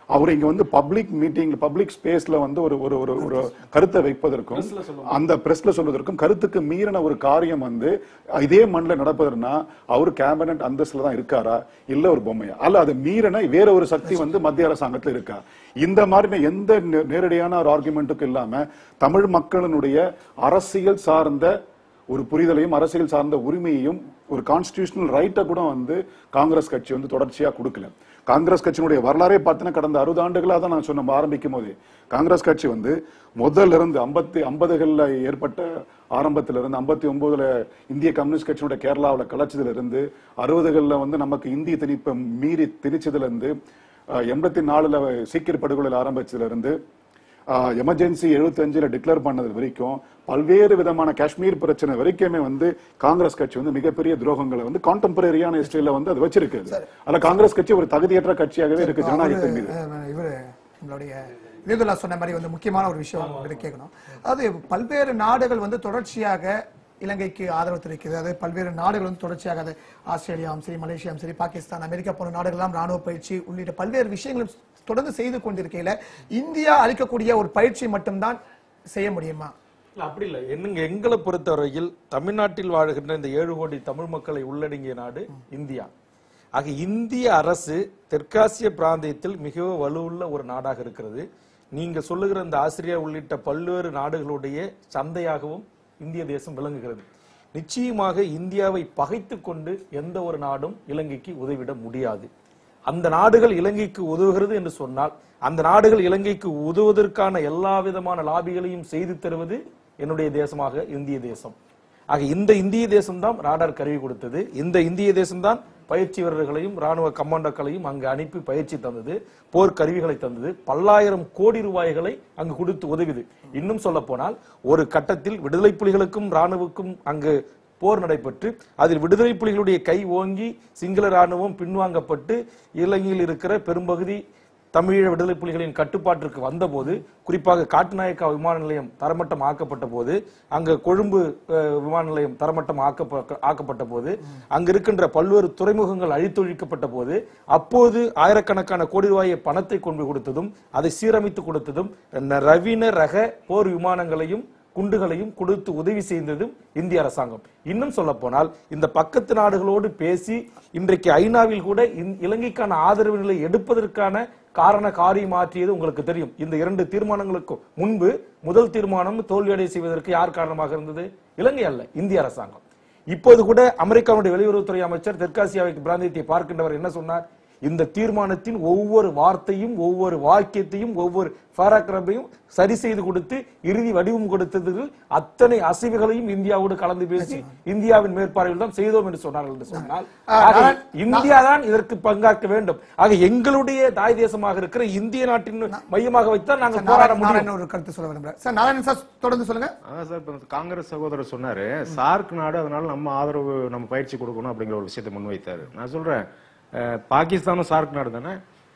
அவர் இங்க வந்து பப்ளிக் மீட்டிங் பப்ளிக் ஸ்பேஸ்ல வந்து ஒரு ஒரு ஒரு ஒரு கருத்தை வைப்பதற்கும் அந்த பிரஸ்ல சொல்வதற்கும் கருத்துக்கு மீறின ஒரு காரியம் வந்து இதே மண்ணில் நடப்பதுன்னா அவர் கேபினட் அந்தஸ்துல தான் இருக்காரா இல்ல ஒரு பொம்மையா அல்ல அது மீறின வேற ஒரு சக்தி வந்து மத்திய அரசாங்கத்துல இருக்கா இந்த மாதிரி எந்த நே- நேரடியான ஒரு ஆர்குமெண்ட்டுக்கும் இல்லாம தமிழ் மக்களினுடைய அரசியல் சார்ந்த ஒரு புரிதலையும் அரசியல் சார்ந்த உரிமையையும் ஒரு கான்ஸ்டிடியூஷனல் ரைட்டை கூட வந்து காங்கிரஸ் கட்சி வந்து தொடர்ச்சியா கொடுக்கல காங்கிரஸ் கட்சியினுடைய வரலாறே பார்த்தீங்கன்னா கடந்த அறுபது ஆண்டுகளா தான் நான் சொன்ன ஆரம்பிக்கும் போதே காங்கிரஸ் கட்சி வந்து முதல்ல இருந்து ஐம்பத்தி ஐம்பதுகள்ல ஏற்பட்ட ஆரம்பத்துல இருந்து ஐம்பத்தி ஒன்பதுல இந்திய கம்யூனிஸ்ட் கட்சியினுடைய கேரளாவுல கலைச்சதுல இருந்து அறுபதுகள்ல வந்து நமக்கு இந்திய திணிப்பை மீறி திணிச்சதுல இருந்து அஹ், எண்பத்தி நாலுல சீக்கியர் படுகொலையில் ஆரம்பிச்சதுல இருந்து எமர்ஜென்சி எழுபத்தஞ்சுல டிக்ளேர் பண்ணது வரைக்கும் பல்வேறு விதமான காஷ்மீர் பிரச்சனை வரைக்குமே வந்து காங்கிரஸ் கட்சி வந்து மிகப்பெரிய துரோகங்களை வந்து கான்டெம்பரரியான ஹிஸ்டரியில வந்து அது வச்சிருக்கு அதுல காங்கிரஸ் கட்சி ஒரு தகுதியற்ற கட்சியாகவே இருக்கு ஜனநாயகத்தின் மீது அஹ் இவரு நம்மளுடைய இதேதுல்லா சொன்ன மாதிரி வந்து முக்கியமான ஒரு விஷயம் உங்ககிட்ட கேட்கணும் அது பல்வேறு நாடுகள் வந்து தொடர்ச்சியாக இலங்கைக்கு ஆதரவு தெரிவிக்கிறது அது பல்வேறு நாடுகள் வந்து தொடர்ச்சியாக அது ஆஸ்திரேலியாவும் சரி மலேசியாவும் சரி பாகிஸ்தான் அமெரிக்கா போன்ற நாடுகளெல்லாம் ராணுவ பயிற்சி உள்ளிட்ட பல்வேறு விஷயங்களும் தொடர்ந்து செய்து கொண்டிருக்கையில இந்தியா அளிக்கக்கூடிய ஒரு பயிற்சி மட்டும்தான் செய்ய முடியுமா இல்ல அப்படி இல்ல என்னங்க எங்களை பொறுத்தவரையில் தமிழ்நாட்டில் வாழுகின்ற இந்த ஏழு கோடி தமிழ் மக்களை உள்ளடங்கிய நாடு இந்தியா ஆக இந்திய அரசு தெற்காசிய பிராந்தியத்தில் மிகவும் வலுவுள்ள ஒரு நாடாக இருக்கிறது நீங்க சொல்லுகிற இந்த ஆசிரியா உள்ளிட்ட பல்வேறு நாடுகளுடைய சந்தையாகவும் இந்திய தேசம் விளங்குகிறது நிச்சயமாக இந்தியாவை பகைத்து கொண்டு எந்த ஒரு நாடும் இலங்கைக்கு உதவிட முடியாது அந்த நாடுகள் இலங்கைக்கு உதவுகிறது என்று சொன்னால் அந்த நாடுகள் இலங்கைக்கு உதவுவதற்கான எல்லா விதமான லாபிகளையும் செய்து தருவது என்னுடைய தேசமாக இந்திய தேசம் ஆக இந்த இந்திய தேசம்தான் ராடார் கருவி கொடுத்தது இந்த இந்திய தேசம்தான் பயிற்சி வீரர்களையும் ராணுவ கமாண்டோக்களையும் அங்கு அனுப்பி பயிற்சி தந்தது போர் கருவிகளை தந்தது பல்லாயிரம் கோடி ரூபாய்களை அங்கு கொடுத்து உதவிது இன்னும் சொல்ல போனால் ஒரு கட்டத்தில் விடுதலை புலிகளுக்கும் ராணுவுக்கும் அங்கு போர் நடைபெற்று அதில் விடுதலை புலிகளுடைய கை ஓங்கி சிங்கள ராணுவம் பின்வாங்கப்பட்டு இலங்கையில் இருக்கிற பெரும்பகுதி தமிழீழ விடுதலை புலிகளின் கட்டுப்பாட்டிற்கு வந்தபோது குறிப்பாக காட்டுநாயக்கா விமான நிலையம் தரமட்டம் ஆக்கப்பட்ட போது அங்க கொழும்பு அஹ், விமான நிலையம் தரமட்டம் ஆக்கப்ப- ஆக்கப்பட்ட போது அங்க இருக்கின்ற பல்வேறு துறைமுகங்கள் அழித்தொழிக்கப்பட்ட போது அப்போது ஆயிரக்கணக்கான கோடி ரூபாயை பணத்தை கொண்டு போய் கொடுத்ததும் அதை சீரமைத்து கொடுத்ததும் ந- நவீன ரக போர் விமானங்களையும் குண்டுகளையும் கொடுத்து உதவி செய்ததும் இந்திய அரசாங்கம் இன்னும் சொல்ல போனால் இந்த பக்கத்து நாடுகளோடு பேசி இன்றைக்கு ஐநாவில் கூட இந்த- இலங்கைக்கான ஆதரவு நிலை எடுப்பதற்கான காரண காரியம் மாற்றியது உங்களுக்கு தெரியும் இந்த இரண்டு தீர்மானங்களுக்கும் முன்பு முதல் தீர்மானம் தோல்வியடை செய்வதற்கு யார் காரணமாக இருந்தது இலங்கை அல்ல இந்திய அரசாங்கம் இப்போது கூட அமெரிக்காவுடைய வெளியுறவுத்துறை அமைச்சர் தெற்காசியாவுக்கு பிராந்தியத்தை பார்க்கின்றவர் என்ன சொன்னார் இந்த தீர்மானத்தின் ஒவ்வொரு வார்த்தையும் ஒவ்வொரு வாக்கியத்தையும் ஒவ்வொரு பாராகிராஃபையும் சரி செய்து கொடுத்து இறுதி வடிவம் கொடுத்தது அத்தனை அசைவுகளையும் இந்தியாவோடு கலந்து பேசி இந்தியாவின் மேற்பார்வையில் தான் செய்தோம் என்று சொன்னார்கள் என்று சொன்னால் ஆக இந்தியா தான் இதற்கு பங்காற்க வேண்டும் ஆக எங்களுடைய தாய் தேசமாக இருக்கிற இந்திய நாட்டின் மையமாக வைத்தான் நாங்கள் போராட நாராயணன் முடியும் நாராயணன் ஒரு கருத்து சொல்ல விரும்புறேன் சார் நாராயணன் சார் தொடர்ந்து சொல்லுங்க அதான் சார் இப்ப காங்கிரஸ் சகோதரர் சொன்னாரு சார்க் நாடு அதனால நம்ம ஆதரவு நம்ம பயிற்சி கொடுக்கணும் அப்படிங்கிற ஒரு விஷயத்தை முன்வைத்தாரு நான் சொல்றேன் அஹ், பாகிஸ்தானும் சார்க் நாடு தானே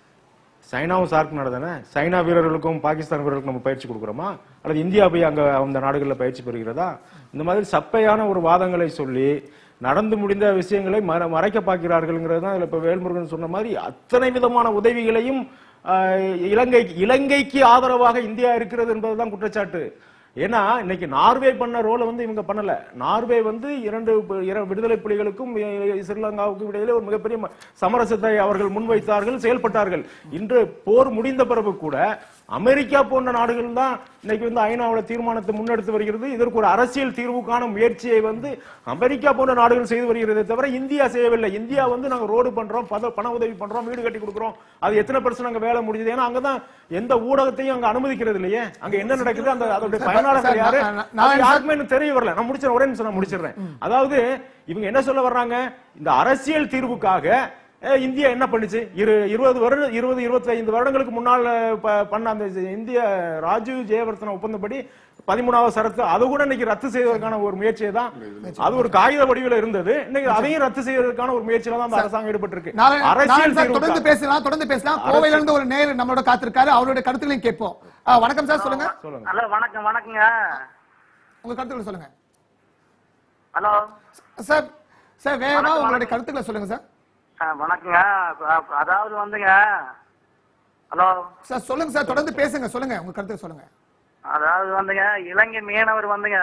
சைனாவும் சார்க் நாடு தானே சைனா வீரர்களுக்கும் பாகிஸ்தான் வீரர்களுக்கும் நம்ம பயிற்சி கொடுக்குறோமா அல்லது இந்தியா போய் அங்க அந்த நாடுகளில் பயிற்சி பெறுகிறதா இந்த மாதிரி சப்பையான ஒரு வாதங்களை சொல்லி நடந்து முடிந்த விஷயங்களை மற மறைக்க பார்க்கிறார்கள்ங்கிறது தான் இதுல இப்ப வேல்முருகன் சொன்ன மாதிரி அத்தனை விதமான உதவிகளையும் ஆஹ், இலங்கை இலங்கைக்கு ஆதரவாக இந்தியா இருக்கிறது என்பதுதான் குற்றச்சாட்டு ஏன்னா இன்னைக்கு நார்வே பண்ண ரோலை வந்து இவங்க பண்ணல நார்வே வந்து இரண்டு ப- இர- விடுதலை புலிகளுக்கும் இ- ஸ்ரீலங்காவுக்கும் இடையிலே ஒரு மிகப்பெரிய ம- சமரசத்தை அவர்கள் முன்வைத்தார்கள் செயல்பட்டார்கள் இன்று போர் முடிந்த பிறகு கூட அமெரிக்கா போன்ற நாடுகள் தான் இன்னைக்கு வந்து ஐநாவோட தீர்மானத்தை முன்னெடுத்து வருகிறது இதற்கு ஒரு அரசியல் தீர்வுக்கான முயற்சியை வந்து அமெரிக்கா போன்ற நாடுகள் செய்து வருகிறதே தவிர இந்தியா செய்யவில்லை இந்தியா வந்து நாங்க ரோடு பண்றோம் பத- பண உதவி பண்றோம் வீடு கட்டி கொடுக்குறோம் அது எத்தனை பர்சன்ட் அங்க வேலை முடியுது ஏன்னா அங்கதான் எந்த ஊடகத்தையும் அங்க அனுமதிக்கிறது இல்லையே அங்க என்ன நடக்குது அந்த அதோட சார், பயனாளர்கள் சார், யாரு நான்- நான் அது நான் யாருக்குமே இன்னும் தெரிய வரல நான் முடிச்சிடறேன் ஒரே நிமிஷம் நான் முடிச்சிடுறேன் அதாவது இவங்க என்ன சொல்ல வர்றாங்க இந்த அரசியல் தீர்வுக்காக அஹ், இந்தியா என்ன பண்ணுச்சு இரு இருபது வருடம் இருபது இருபத்தி ஐந்து வருடங்களுக்கு முன்னால் ப- பண்ண அந்த இந்திய ராஜீவ் ஜெயவர்தன ஒப்பந்தப்படி பதிமூணாவது சரத்து அது கூட இன்னைக்கு ரத்து செய்வதற்கான ஒரு முயற்சியை தான் அது ஒரு காகித வடிவில் இருந்தது இன்னைக்கு அதையும் ரத்து செய்வதற்கான ஒரு முயற்சியில தான் அந்த அரசாங்கம் ஈடுபட்டிருக்கு நாராயணன் அரசியல் நாராயணன் சார் தொடர்ந்து தீர்வுக்காக பேசலாம் தொடர்ந்து பேசலாம் கோவையில இருந்து ஒரு நேர் நம்மளோட காத்திருக்காரு அவருடைய கருத்துக்களையும் கேட்போம் ஆ, வணக்கம் சார் சொல்லுங்க சொல்லுங்க ஹலோ வணக்கம் வணக்கங்க உங்க கருத்துக்களை சொல்லுங்க ஹலோ சார் சார் வேகமா உங்களுடைய கருத்துக்களை சொல்லுங்க சார் வணக்கங்க அ- அதாவது வந்துங்க ஹலோ சார் சொல்லுங்க சார் தொடர்ந்து பேசுங்க சொல்லுங்க உங்க கருத்து சொல்லுங்க அதாவது வந்துங்க இலங்கை மீனவர் வந்துங்க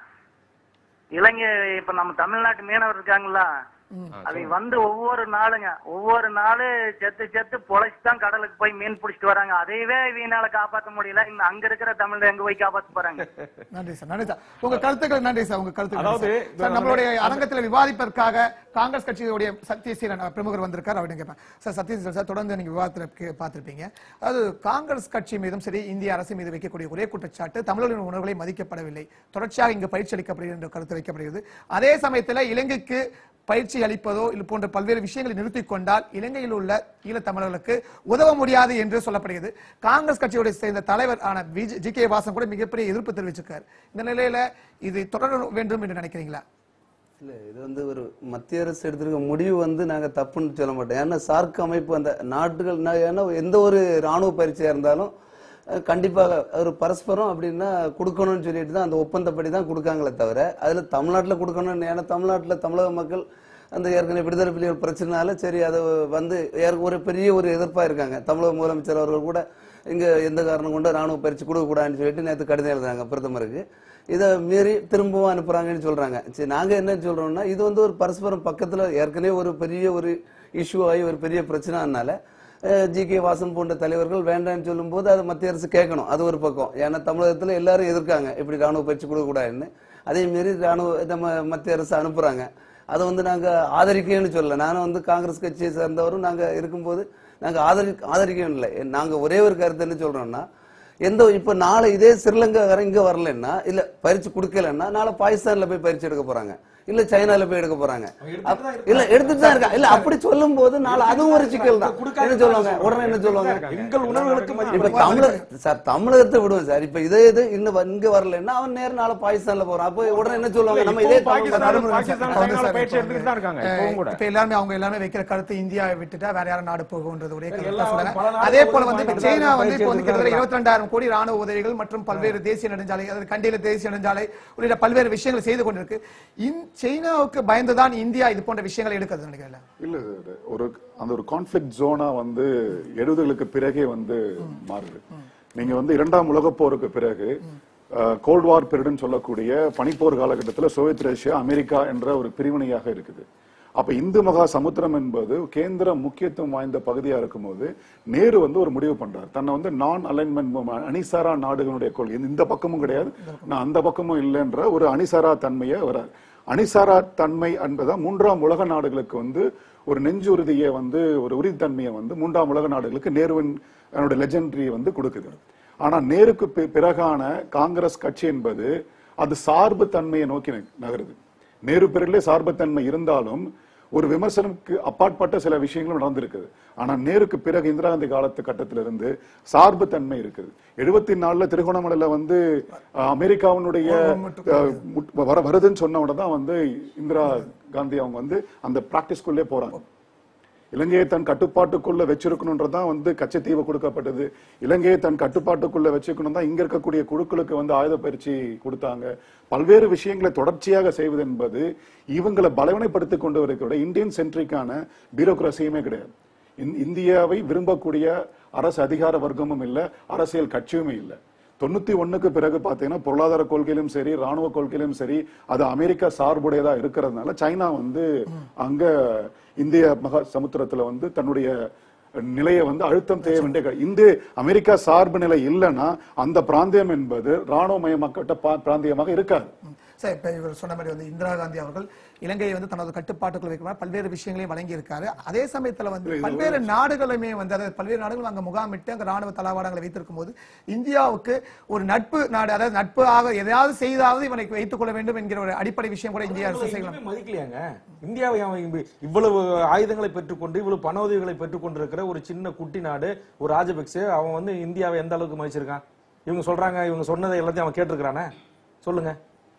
இலங்கை இப்ப நம்ம தமிழ்நாட்டு மீனவர் இருக்காங்களா அது வந்து ஒவ்வொரு நாளுங்க ஒவ்வொரு நாளு செத்து செத்து பொழைச்சு தான் கடலுக்கு போய் மீன் பிடிச்சிட்டு வராங்க அதையவே வீணால காப்பாத்த முடியல இந்த அங்க இருக்கிற தமிழ்ல எங்க போய் காப்பாத்த போறாங்க நன்றி சார் நன்றி சார் உங்க கருத்துக்கள் நன்றி சார் உங்க கருத்துக்கள் அதாவது, சார். சார் நம்மளுடைய அரங்கத்தில் விவாதிப்பதற்காக காங்கிரஸ் கட்சியுடைய சத்யசீலன் பிரமுகர் வந்திருக்கார் அப்படின்னு கேட்பேன் சார் சத்யசீலன் சார் தொடர்ந்து நீங்க விவாதத்தில் கே- பார்த்திருப்பீங்க அதாவது காங்கிரஸ் கட்சி மீதும் சரி இந்திய அரசு மீது வைக்கக்கூடிய ஒரே குற்றச்சாட்டு தமிழர்களின் உணர்வுகளை மதிக்கப்படவில்லை தொடர்ச்சியாக இங்கு பயிற்சி அளிக்கப்படுகிறது என்ற கருத்து வைக்கப்படுகிறது அதே சமயத்தில் இலங்கைக்கு பயிற்சி அளிப்பதோ இல்லை போன்ற பல்வேறு விஷயங்களை நிறுத்திக் கொண்டால் இலங்கையில் உள்ள ஈழத்தமிழர்களுக்கு உதவ முடியாது என்று சொல்லப்படுகிறது காங்கிரஸ் கட்சியுடைய சேர்ந்த தலைவர் ஆன ஜி கே வாசன் கூட மிகப்பெரிய எதிர்ப்பு தெரிவிச்சிருக்காரு இந்த நிலையில இது தொடர வேண்டும் என்று நினைக்கிறீங்களா இல்ல இது வந்து ஒரு மத்திய அரசு எடுத்திருக்க முடிவு வந்து நாங்க தப்புன்னு சொல்ல மாட்டோம் ஏன்னா சார்க் அமைப்பு அந்த நாட்டுகள் நா- ஏன்னா எந்த ஒரு ராணுவ பயிற்சியா இருந்தாலும் அஹ், கண்டிப்பாக ஒரு பரஸ்பரம் அப்படின்னா கொடுக்கணும்னு சொல்லிட்டு தான் அந்த ஒப்பந்தப்படி தான் கொடுக்காங்களே தவிர அதுல தமிழ்நாட்டுல கொடுக்கணும்னு ஏன்னா தமிழ்நாட்டுல தமிழக மக்கள் அந்த ஏற்கனவே விடுதலை புலிகள் பிரச்சனைனால சரி அதை வந்து ஏற்- ஒரு பெரிய ஒரு எதிர்ப்பா இருக்காங்க தமிழக முதலமைச்சர் அவர்கள் கூட இங்க எந்த காரணம் கொண்டு ராணுவ பயிற்சி கொடுக்கக்கூடாதுன்னு சொல்லிட்டு நேற்று கடிதம் எழுதுறாங்க பிரதமருக்கு இதை மீறி திரும்பவும் அனுப்புறாங்கன்னு சொல்றாங்க சரி நாங்க என்ன சொல்றோம்னா இது வந்து ஒரு பரஸ்பரம் பக்கத்துல ஏற்கனவே ஒரு பெரிய ஒரு இஷ்யூ ஆகி ஒரு பெரிய பிரச்சனைனால ஜி கே வாசன் போன்ற தலைவர்கள் வேண்டாம்னு சொல்லும்போது அதை மத்திய அரசு கேட்கணும் அது ஒரு பக்கம் ஏன்னா தமிழகத்துல எல்லாரும் எதிர்க்காங்க இப்படி ராணுவ பயிற்சி கொடுக்கக்கூடாதுன்னு அதே மீறி ராணுவ நம்ம மத்திய அரசு அனுப்புறாங்க அதை வந்து நாங்க ஆதரிக்கணும்னு சொல்லல நானும் வந்து காங்கிரஸ் கட்சியை சேர்ந்தவரும் நாங்க இருக்கும்போது நாங்க ஆதரி ஆதரிக்கணும் இல்லை நாங்க ஒரே ஒரு கருத்து என்ன சொல்றோம்னா எந்த இப்ப நாளை இதே ஸ்ரீலங்காக்காரன் இங்க வரலன்னா இல்ல பயிற்சி கொடுக்கலன்னா நாளை பாகிஸ்தான்ல போய் பயிற்சி எடுக்க போறாங்க இல்ல சைனால போய் எடுக்க போறாங்க அப்- இல்ல எடுத்துட்டு தான் இருக்கா இல்ல அப்படி சொல்லும் போது நாளை அதுவும் ஒரு சிக்கல் தான் என்ன சொல்லுவாங்க உடனே என்ன சொல்லுவாங்க எங்கள் உணர்வுகளுக்கு இப்ப மதிப்பு தமிழக சார் தமிழகத்தை விடுவோம் சார் இப்ப இதே இது இன்னும் வ- இங்க வரலன்னா அவன் நேரம் நாளை பாகிஸ்தான்ல போறான் அப்போ உடனே என்ன சொல்லுவாங்க நம்ம இதே பாகிஸ்தான் தமிழ் பாகிஸ்தான் வந்து சைனால சார் பயிற்சி இப்போ எடுத்துட்டு தான் இருக்காங்க இப்பவும் கூட இப்ப எல்லாருமே அவங்க எல்லாமே வைக்கிற கருத்து இந்தியாவை விட்டுட்டா வேற யாரும் நாடு போகும்ன்றது ஒரே கருத்து எல்லா- சொல்லுங்க பல நாடுகள் அதே போல வந்து இப்ப வந்து சீனா வந்து இப்போ வந்து பயிற்சி கிட்டத்தட்ட எடுத்துட்டு இருபத்தி ரெண்டாயிரம் கோடி ராணுவ உதவிகள் மற்றும் பல்வேறு தேசிய நெடுஞ்சாலை அதாவது கண்டியில தேசிய நெடுஞ்சாலை உள்ளிட்ட பல்வேறு விஷயங்களை செய்து கொண்டிருக்கு இந் சீனாவுக்கு பயந்துதான் இந்தியா இது போன்ற விஷயங்களை எடுக்கிறது நினைக்கிறேன் இல்ல இது ஒரு அந்த ஒரு கான்ஃபிளிக்ட் ஜோனா வந்து எழுபதுகளுக்கு பிறகே வந்து மாறுது நீங்க வந்து இரண்டாம் உலகப் போருக்கு பிறகு கோல்ட் வார் பீரியட்னு சொல்லக்கூடிய பனிப்போர் காலகட்டத்துல சோவியத் ரஷ்யா அமெரிக்கா என்ற ஒரு பிரிவினையாக இருக்குது அப்ப இந்து மகா சமுத்திரம் என்பது கேந்திர முக்கியத்துவம் வாய்ந்த பகுதியா இருக்கும்போது நேரு வந்து ஒரு முடிவு பண்றார் தன்னை வந்து நான் அலைன்மெண்ட் அணிசாரா நாடுகளுடைய கொள்கை இந்த பக்கமும் கிடையாது நான் அந்த பக்கமும் இல்லைன்ற ஒரு அணிசாரா தன்மையை வரார் அணிசாரா தன்மை என்பதா மூன்றாம் உலக நாடுகளுக்கு வந்து ஒரு நெஞ்சுறுதியை வந்து ஒரு உறுதித்தன்மையை வந்து மூன்றாம் உலக நாடுகளுக்கு நேருவின் அவனுடைய லெஜெண்டரி வந்து கொடுக்குது ஆனா நேருக்கு பி- பிறகான காங்கிரஸ் கட்சி என்பது அது சார்பு தன்மையை நோக்கி ந- நகருது நேரு பேரிலே சார்புத்தன்மை இருந்தாலும் ஒரு விமர்சனத்துக்கு அப்பாற்பட்ட சில விஷயங்களும் நடந்திருக்குது ஆனா நேருக்கு பிறகு இந்திரா காந்தி காலத்து கட்டத்திலிருந்து சார்பு தன்மை இருக்குது எழுபத்தி நாலுல திருகோணமலையில வந்து அஹ், அமெரிக்காவினுடைய அஹ், முட்- வர வருதுன்னு சொன்ன உடனே தான் வந்து இந்திரா காந்தி அவங்க வந்து அந்த பிராக்டிஸ்குள்ளே போறாங்க இலங்கையை தன் கட்டுப்பாட்டுக்குள்ள வச்சிருக்கணும்ன்றதான் வந்து கச்சத்தீவு கொடுக்கப்பட்டது இலங்கையை தன் கட்டுப்பாட்டுக்குள்ள வச்சுக்கணும் தான் இங்க இருக்கக்கூடிய குழுக்களுக்கு வந்து ஆயுத பயிற்சி கொடுத்தாங்க பல்வேறு விஷயங்களை தொடர்ச்சியாக செய்வது என்பது இவங்களை பலவீனப்படுத்திக் கொண்டு இருக்கிற இந்தியன் சென்ட்ரிக்கான பியூரோக்ரஸியுமே கிடையாது இந்- இந்தியாவை விரும்பக்கூடிய அரசு அதிகார வர்க்கமும் இல்ல அரசியல் கட்சியுமே இல்ல தொண்ணூத்தி ஒண்ணுக்கு பிறகு பாத்தீங்கன்னா பொருளாதார கொள்கையிலும் சரி ராணுவ கொள்கையிலும் சரி அது அமெரிக்கா சார்புடையதா இருக்கிறதுனால சைனா வந்து அங்க இந்திய மகா சமுத்திரத்துல வந்து தன்னுடைய நிலையை வந்து அழுத்தம் செய்ய வேண்டிய க- இந்திய அமெரிக்கா சார்பு நிலை இல்லைன்னா அந்த பிராந்தியம் என்பது ராணுவமயமாக்கப்பட்ட பா- பிராந்தியமாக இருக்காது சார் இப்ப இவர் சொன்ன மாதிரி வந்து இந்திரா காந்தி அவர்கள் இலங்கையை வந்து தனது கட்டுப்பாட்டுக்குள் வைக்கிற பல்வேறு விஷயங்களையும் வழங்கி இருக்காரு அதே சமயத்துல வந்து பல்வேறு நாடுகளுமே வந்து அதாவது பல்வேறு நாடுகள் அங்க முகாமிட்டு அங்க ராணுவ தளவாடங்களை வைத்திருக்கும் போது இந்தியாவுக்கு ஒரு நட்பு நாடு அதாவது நட்பு ஆக எதையாவது செய்தாவது இவனை வைத்துக் கொள்ள வேண்டும் என்கிற ஒரு அடிப்படை விஷயம் கூட இந்திய அரசு செய்யலாம் எங்கேயுமே மதிக்கலையாங்க இந்தியாவை அவன் இவ்வ- இவ்வளவு ஆயுதங்களை பெற்றுக்கொண்டு இவ்வளவு பண உதவிகளை பெற்றுக்கொண்டிருக்கிற ஒரு சின்ன குட்டி நாடு ஒரு ராஜபக்சே அவன் வந்து இந்தியாவை எந்த அளவுக்கு மதிச்சிருக்கான் இவங்க சொல்றாங்க இவங்க சொன்னதை எல்லாத்தையும் அவன் கேட்டிருக்கிறானே சொல்லுங்க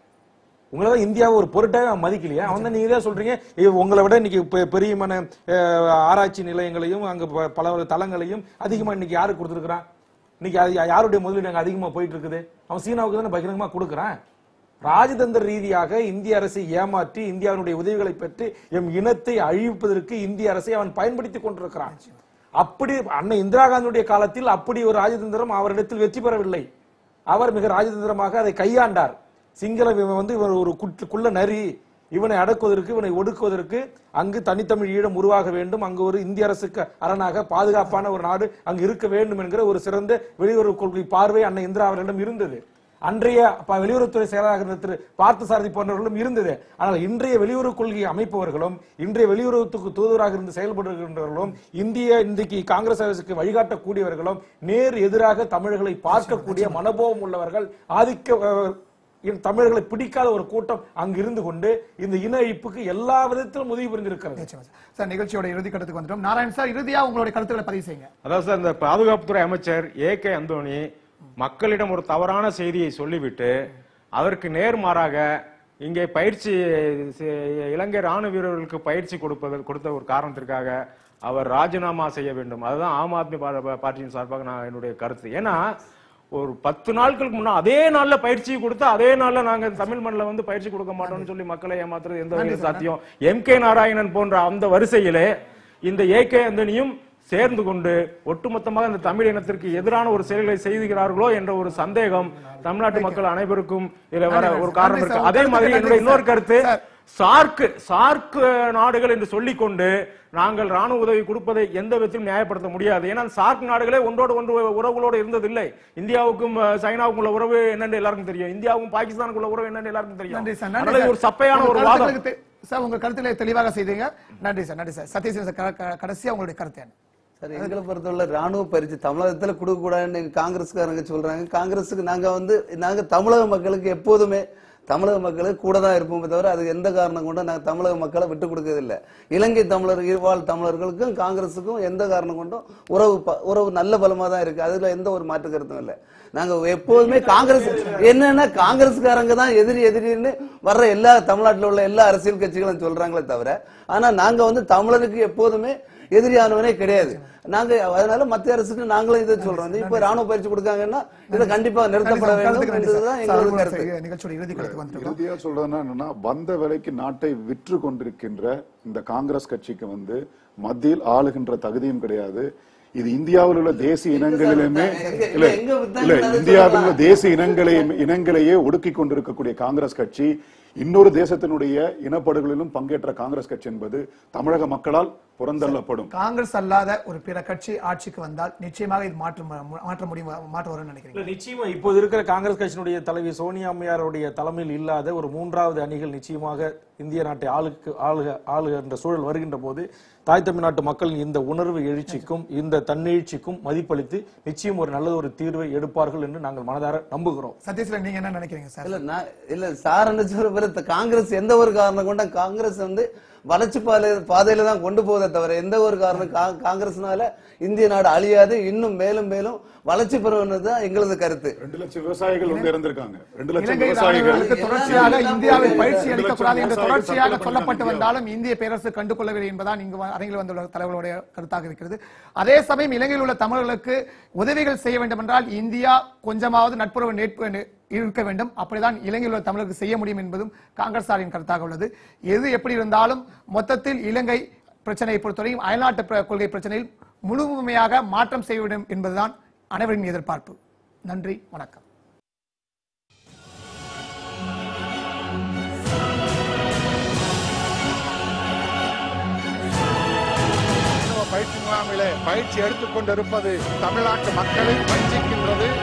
உங்களை தான் இந்தியாவை ஒரு பொருட்டாவே அவன் மதிக்கலையா அவன் தான் நீங்க தான் சொல்றீங்க இவ- உங்களை விட இன்னைக்கு பெ- பெரியமான அஹ், ஆராய்ச்சி நிலையங்களையும் அங்க ப- பல தளங்களையும் அதிகமா இன்னைக்கு யாருக்கு கொடுத்துருக்கான் இன்னைக்கு அது யா- யாருடைய முதலீடு அங்க அதிகமா போயிட்டு இருக்குது அவன் சீனாவுக்கு தானே பகிரங்கமா கொடுக்குறான் ராஜதந்திர ரீதியாக இந்திய அரசை ஏமாற்றி இந்தியாவினுடைய உதவிகளை பெற்று எம் இனத்தை அழிப்பதற்கு இந்திய அரசை அவன் பயன்படுத்தி கொண்டிருக்கிறான் அப்படி அன்னை இந்திரா காந்தியுடைய காலத்தில் அப்படி ஒரு ராஜதந்திரம் அவரிடத்தில் வெற்றி பெறவில்லை அவர் மிக ராஜதந்திரமாக அதை கையாண்டார் சிங்கள இவன் வந்து இவர் ஒரு குற்ற- குள்ள நரி இவனை அடக்குவதற்கு இவனை ஒடுக்குவதற்கு அங்கு தனித்தமிழ் ஈழம் உருவாக வேண்டும் அங்கு ஒரு இந்திய அரசுக்கு அரணாக பாதுகாப்பான ஒரு நாடு அங்கு இருக்க வேண்டும் என்கிற ஒரு சிறந்த வெளியுறவு கொள்கை பார்வை அன்னை இந்திரா அவர்களிடம் இருந்தது அன்றைய ப- வெளியுறவுத்துறை செயலாளராக இருந்த திரு பார்த்தசாரதி போன்றவர்களும் இருந்தது ஆனால் இன்றைய வெளியுறவு கொள்கையை அமைப்பவர்களும் இன்றைய வெளியுறவுத்துக்கு தூதுவராக இருந்து செயல்படுகின்றவர்களும் இந்திய இன்றைக்கு காங்கிரஸ் அரசுக்கு வழிகாட்டக்கூடியவர்களும் நேர் எதிராக தமிழர்களை பார்க்கக்கூடிய மனோபாவம் உள்ளவர்கள் ஆதிக்க அஹ், இந்த தமிழர்களை பிடிக்காத ஒரு கூட்டம் அங்கு இருந்து கொண்டு இந்த இன அழிப்புக்கு எல்லா விதத்திலும் உதவி புரிந்திருக்கிறது நிச்சயமா சார். சார் நிகழ்ச்சியோட இறுதி கட்டத்துக்கு வந்துட்டோம் நாராயண் சார் இறுதியா உங்களுடைய கருத்துக்களை பதிவு செய்யுங்க அதாவது சார் இந்த பாதுகாப்புத்துறை அமைச்சர் ஏ கே அந்தோணி மக்களிடம் ஒரு தவறான செய்தியை சொல்லிவிட்டு அதற்கு நேர்மாறாக இங்கே பயிற்சி செ- இலங்கை ராணுவ வீரர்களுக்கு பயிற்சி கொடுப்பது கொடுத்த ஒரு காரணத்திற்காக அவர் ராஜினாமா செய்ய வேண்டும் அதுதான் ஆம் ஆத்மி பா- பார்ட்டியின் சார்பாக நான் என்னுடைய கருத்து ஏன்னா ஒரு பத்து நாட்களுக்கு முன்னா அதே நாள்ல பயிற்சி கொடுத்து அதே நாள்ல நாங்க தமிழ் மண்ணில் வந்து பயிற்சி கொடுக்க மாட்டோம்னு சொல்லி மக்களை ஏமாத்துறது எந்த வகையில் சாத்தியம் எம் கே நாராயணன் போன்ற அந்த வரிசையிலே இந்த ஏ கே அந்தனியும் சேர்ந்து கொண்டு ஒட்டுமொத்தமாக இந்த தமிழ் இனத்திற்கு எதிரான ஒரு செயல்களை செய்துகிறார்களோ என்ற ஒரு சந்தேகம் தமிழ்நாட்டு மக்கள் அனைவருக்கும் இதுல வர ஒரு காரணம் நன்றி சார். இருக்கு அதே மாதிரி நன்றி என்னுடைய சார். இன்னொரு கருத்து சார். சார்க் சார்க் நாடுகள் என்று சொல்லிக்கொண்டு நாங்கள் ராணுவ உதவி கொடுப்பதை எந்த விதத்திலும் நியாயப்படுத்த முடியாது ஏன்னா சார்க் நாடுகளே ஒன்றோடு ஒன்று உறவுகளோடு இருந்ததில்லை இந்தியாவுக்கும் அஹ், சைனாவுக்கும் உள்ள உறவு என்னன்னு எல்லாருக்கும் தெரியும் இந்தியாவுக்கும் பாகிஸ்தானுக்கும் உள்ள உறவு என்னன்னு எல்லாருக்கும் தெரியும் நன்றி சார் நன்றி அதனால இது சார். ஒரு சப்பையான உங்க ஒரு வாதம் கருத்துக்களுக்கு தெ- சார் உங்க கருத்துக்களை தெளிவாக செய்தீங்க நன்றி சார் நன்றி சார் சதீஷ் சார் க- க- கடைசியா உங்களுடைய கருத்து என்ன சார் எங்களை பொறுத்தவரை ராணுவ பயிற்சி தமிழகத்துல கொடுக்க கூடாதுன்னு எங்க காங்கிரஸ்காரங்க சொல்றாங்க காங்கிரஸுக்கு நாங்க வந்து நாங்க தமிழக மக்களுக்கு எப்போதுமே தமிழக மக்களுக்கு கூட தான் இருப்போமே தவிர அது எந்த காரணம் கொண்டும் நாங்க தமிழக மக்களை விட்டு கொடுக்கறதில்ல இலங்கை தமிழர் வாழ் தமிழர்களுக்கும் காங்கிரஸுக்கும் எந்த காரணம் கொண்டும் உறவு ப- உறவு நல்ல பலமா தான் இருக்கு அதுல எந்த ஒரு மாற்று கருத்தும் இல்லை நாங்க எப்போதுமே காங்கிரஸ் என்னன்னா காங்கிரஸ்காரங்க தான் எதிரி எதிரின்னு வர்ற எல்லா தமிழ்நாட்டில் உள்ள எல்லா அரசியல் கட்சிகளும் சொல்றாங்களே தவிர ஆனா நாங்க வந்து தமிழருக்கு எப்போதுமே எதிரியானவனே கிடையாது நாங்க அதனால மத்திய அரசுக்கு நாங்களும் இதை சொல்றோம் இப்ப ராணுவ பயிற்சி கொடுக்காங்கன்னா இதை கண்டிப்பா நிறுத்தப்பட வேண்டும் கருத்துக்கு நன்றி சார். என்பதுதான் சார், எங்களது உங்களுடைய கருத்து நிகழ்ச்சியோட இறுதி கருத்துக்கு வந்துட்டோம் இறுதியா சொல்றதுன்னா என்னன்னா வந்த விலைக்கு நாட்டை விற்று கொண்டிருக்கின்ற இந்த காங்கிரஸ் கட்சிக்கு வந்து மத்தியில் ஆளுகின்ற தகுதியும் கிடையாது இது இந்தியாவில் உள்ள தேசிய இனங்களிலுமே எங்க- இல்ல எங்க வித்தாங்க இல்ல அதை இந்தியாவில் உள்ள சொல்லலாம். தேசிய இனங்களையும் இனங்களையே ஒடுக்கி கொண்டிருக்கக்கூடிய காங்கிரஸ் கட்சி இன்னொரு தேசத்தினுடைய இனப்படுகொலிலும் பங்கேற்ற காங்கிரஸ் கட்சி என்பது தமிழக மக்களால் புறந்தள்ளப்படும் காங்கிரஸ் அல்லாத ஒரு பிற கட்சி ஆட்சிக்கு வந்தால் நிச்சயமாக இது மாற்ற மாற்ற முடியும் மாற்ற வரும்னு நினைக்கிறீங்க இல்ல நிச்சயமா இப்போது இருக்கிற காங்கிரஸ் கட்சியினுடைய தலைவி சோனியா அம்மையாருடைய தலைமையில் இல்லாத ஒரு மூன்றாவது அணிகள் நிச்சயமாக இந்திய நாட்டை ஆளுக்கு ஆளுக ஆளுகின்ற சூழல் வருகின்ற போது தாய் தமிழ்நாட்டு மக்களின் இந்த உணர்வு எழுச்சிக்கும் இந்த தன்னெழுச்சிக்கும் மதிப்பளித்து நிச்சயம் ஒரு நல்ல ஒரு தீர்வை எடுப்பார்கள் என்று நாங்கள் மனதார நம்புகிறோம் சதீஷ்ல நீங்க என்ன நினைக்கிறீங்க சார் இல்ல நான் இல்ல சார் என்ன சொல்ற பிறகு காங்கிரஸ் எந்த ஒரு காரணம் கொண்ட காங்கிரஸ் வந்து வளர்ச்சி பாதை பாதையில தான் கொண்டு போவதை தவிர எந்த ஒரு காரணம் கா- காங்கிரஸ்னால இந்திய நாடு அழியாது இன்னும் மேலும் மேலும் வளர்ச்சி பெறுவது தான் எங்களது கருத்து ரெண்டு லட்சம் விவசாயிகள் வந்து இறந்திருக்காங்க ரெண்டு லட்சம் இலங்கை விவசாயிகள் ராணுவர்களுக்கு தொடர்ச்சியாக இந்தியாவில் பயிற்சி ரெண்டு அளிக்கக்கூடாது லட்சம் என்று விவசாயிகள் தொடர்ச்சியாக தற்கொலை சொல்லப்பட்டு பண்ணிட்டாங்க. வந்தாலும் இந்திய பேரரசு கண்டுகொள்ளவில்லை என்பதான் இங்கு வ- அரங்கில் வந்துள்ள தலைவர்களுடைய கருத்தாக இருக்கிறது அதே சமயம் இலங்கையில் உள்ள தமிழர்களுக்கு உதவிகள் செய்ய வேண்டும் என்றால் இந்தியா கொஞ்சமாவது நட்புறவு நேர்ப்பு நே- இருக்க வேண்டும் அப்படிதான் இலங்கையில் உள்ள தமிழருக்கு செய்ய முடியும் என்பதும் காங்கிரசாரின் கருத்தாக உள்ளது எது எப்படி இருந்தாலும் மொத்தத்தில் இலங்கை பிரச்சனையை பொறுத்தவரையும் அயல்நாட்டு பிர- கொள்கை பிரச்சனையில் முழுமையாக மாற்றம் செய்ய வேண்டும் என்பதுதான் அனைவரின் எதிர்பார்ப்பு நன்றி வணக்கம் ராணுவ பயிற்சி முகாமிலே பயிற்சி எடுத்துக் கொண்டிருப்பது தமிழ்நாட்டு மக்களை வஞ்சிக்கின்றது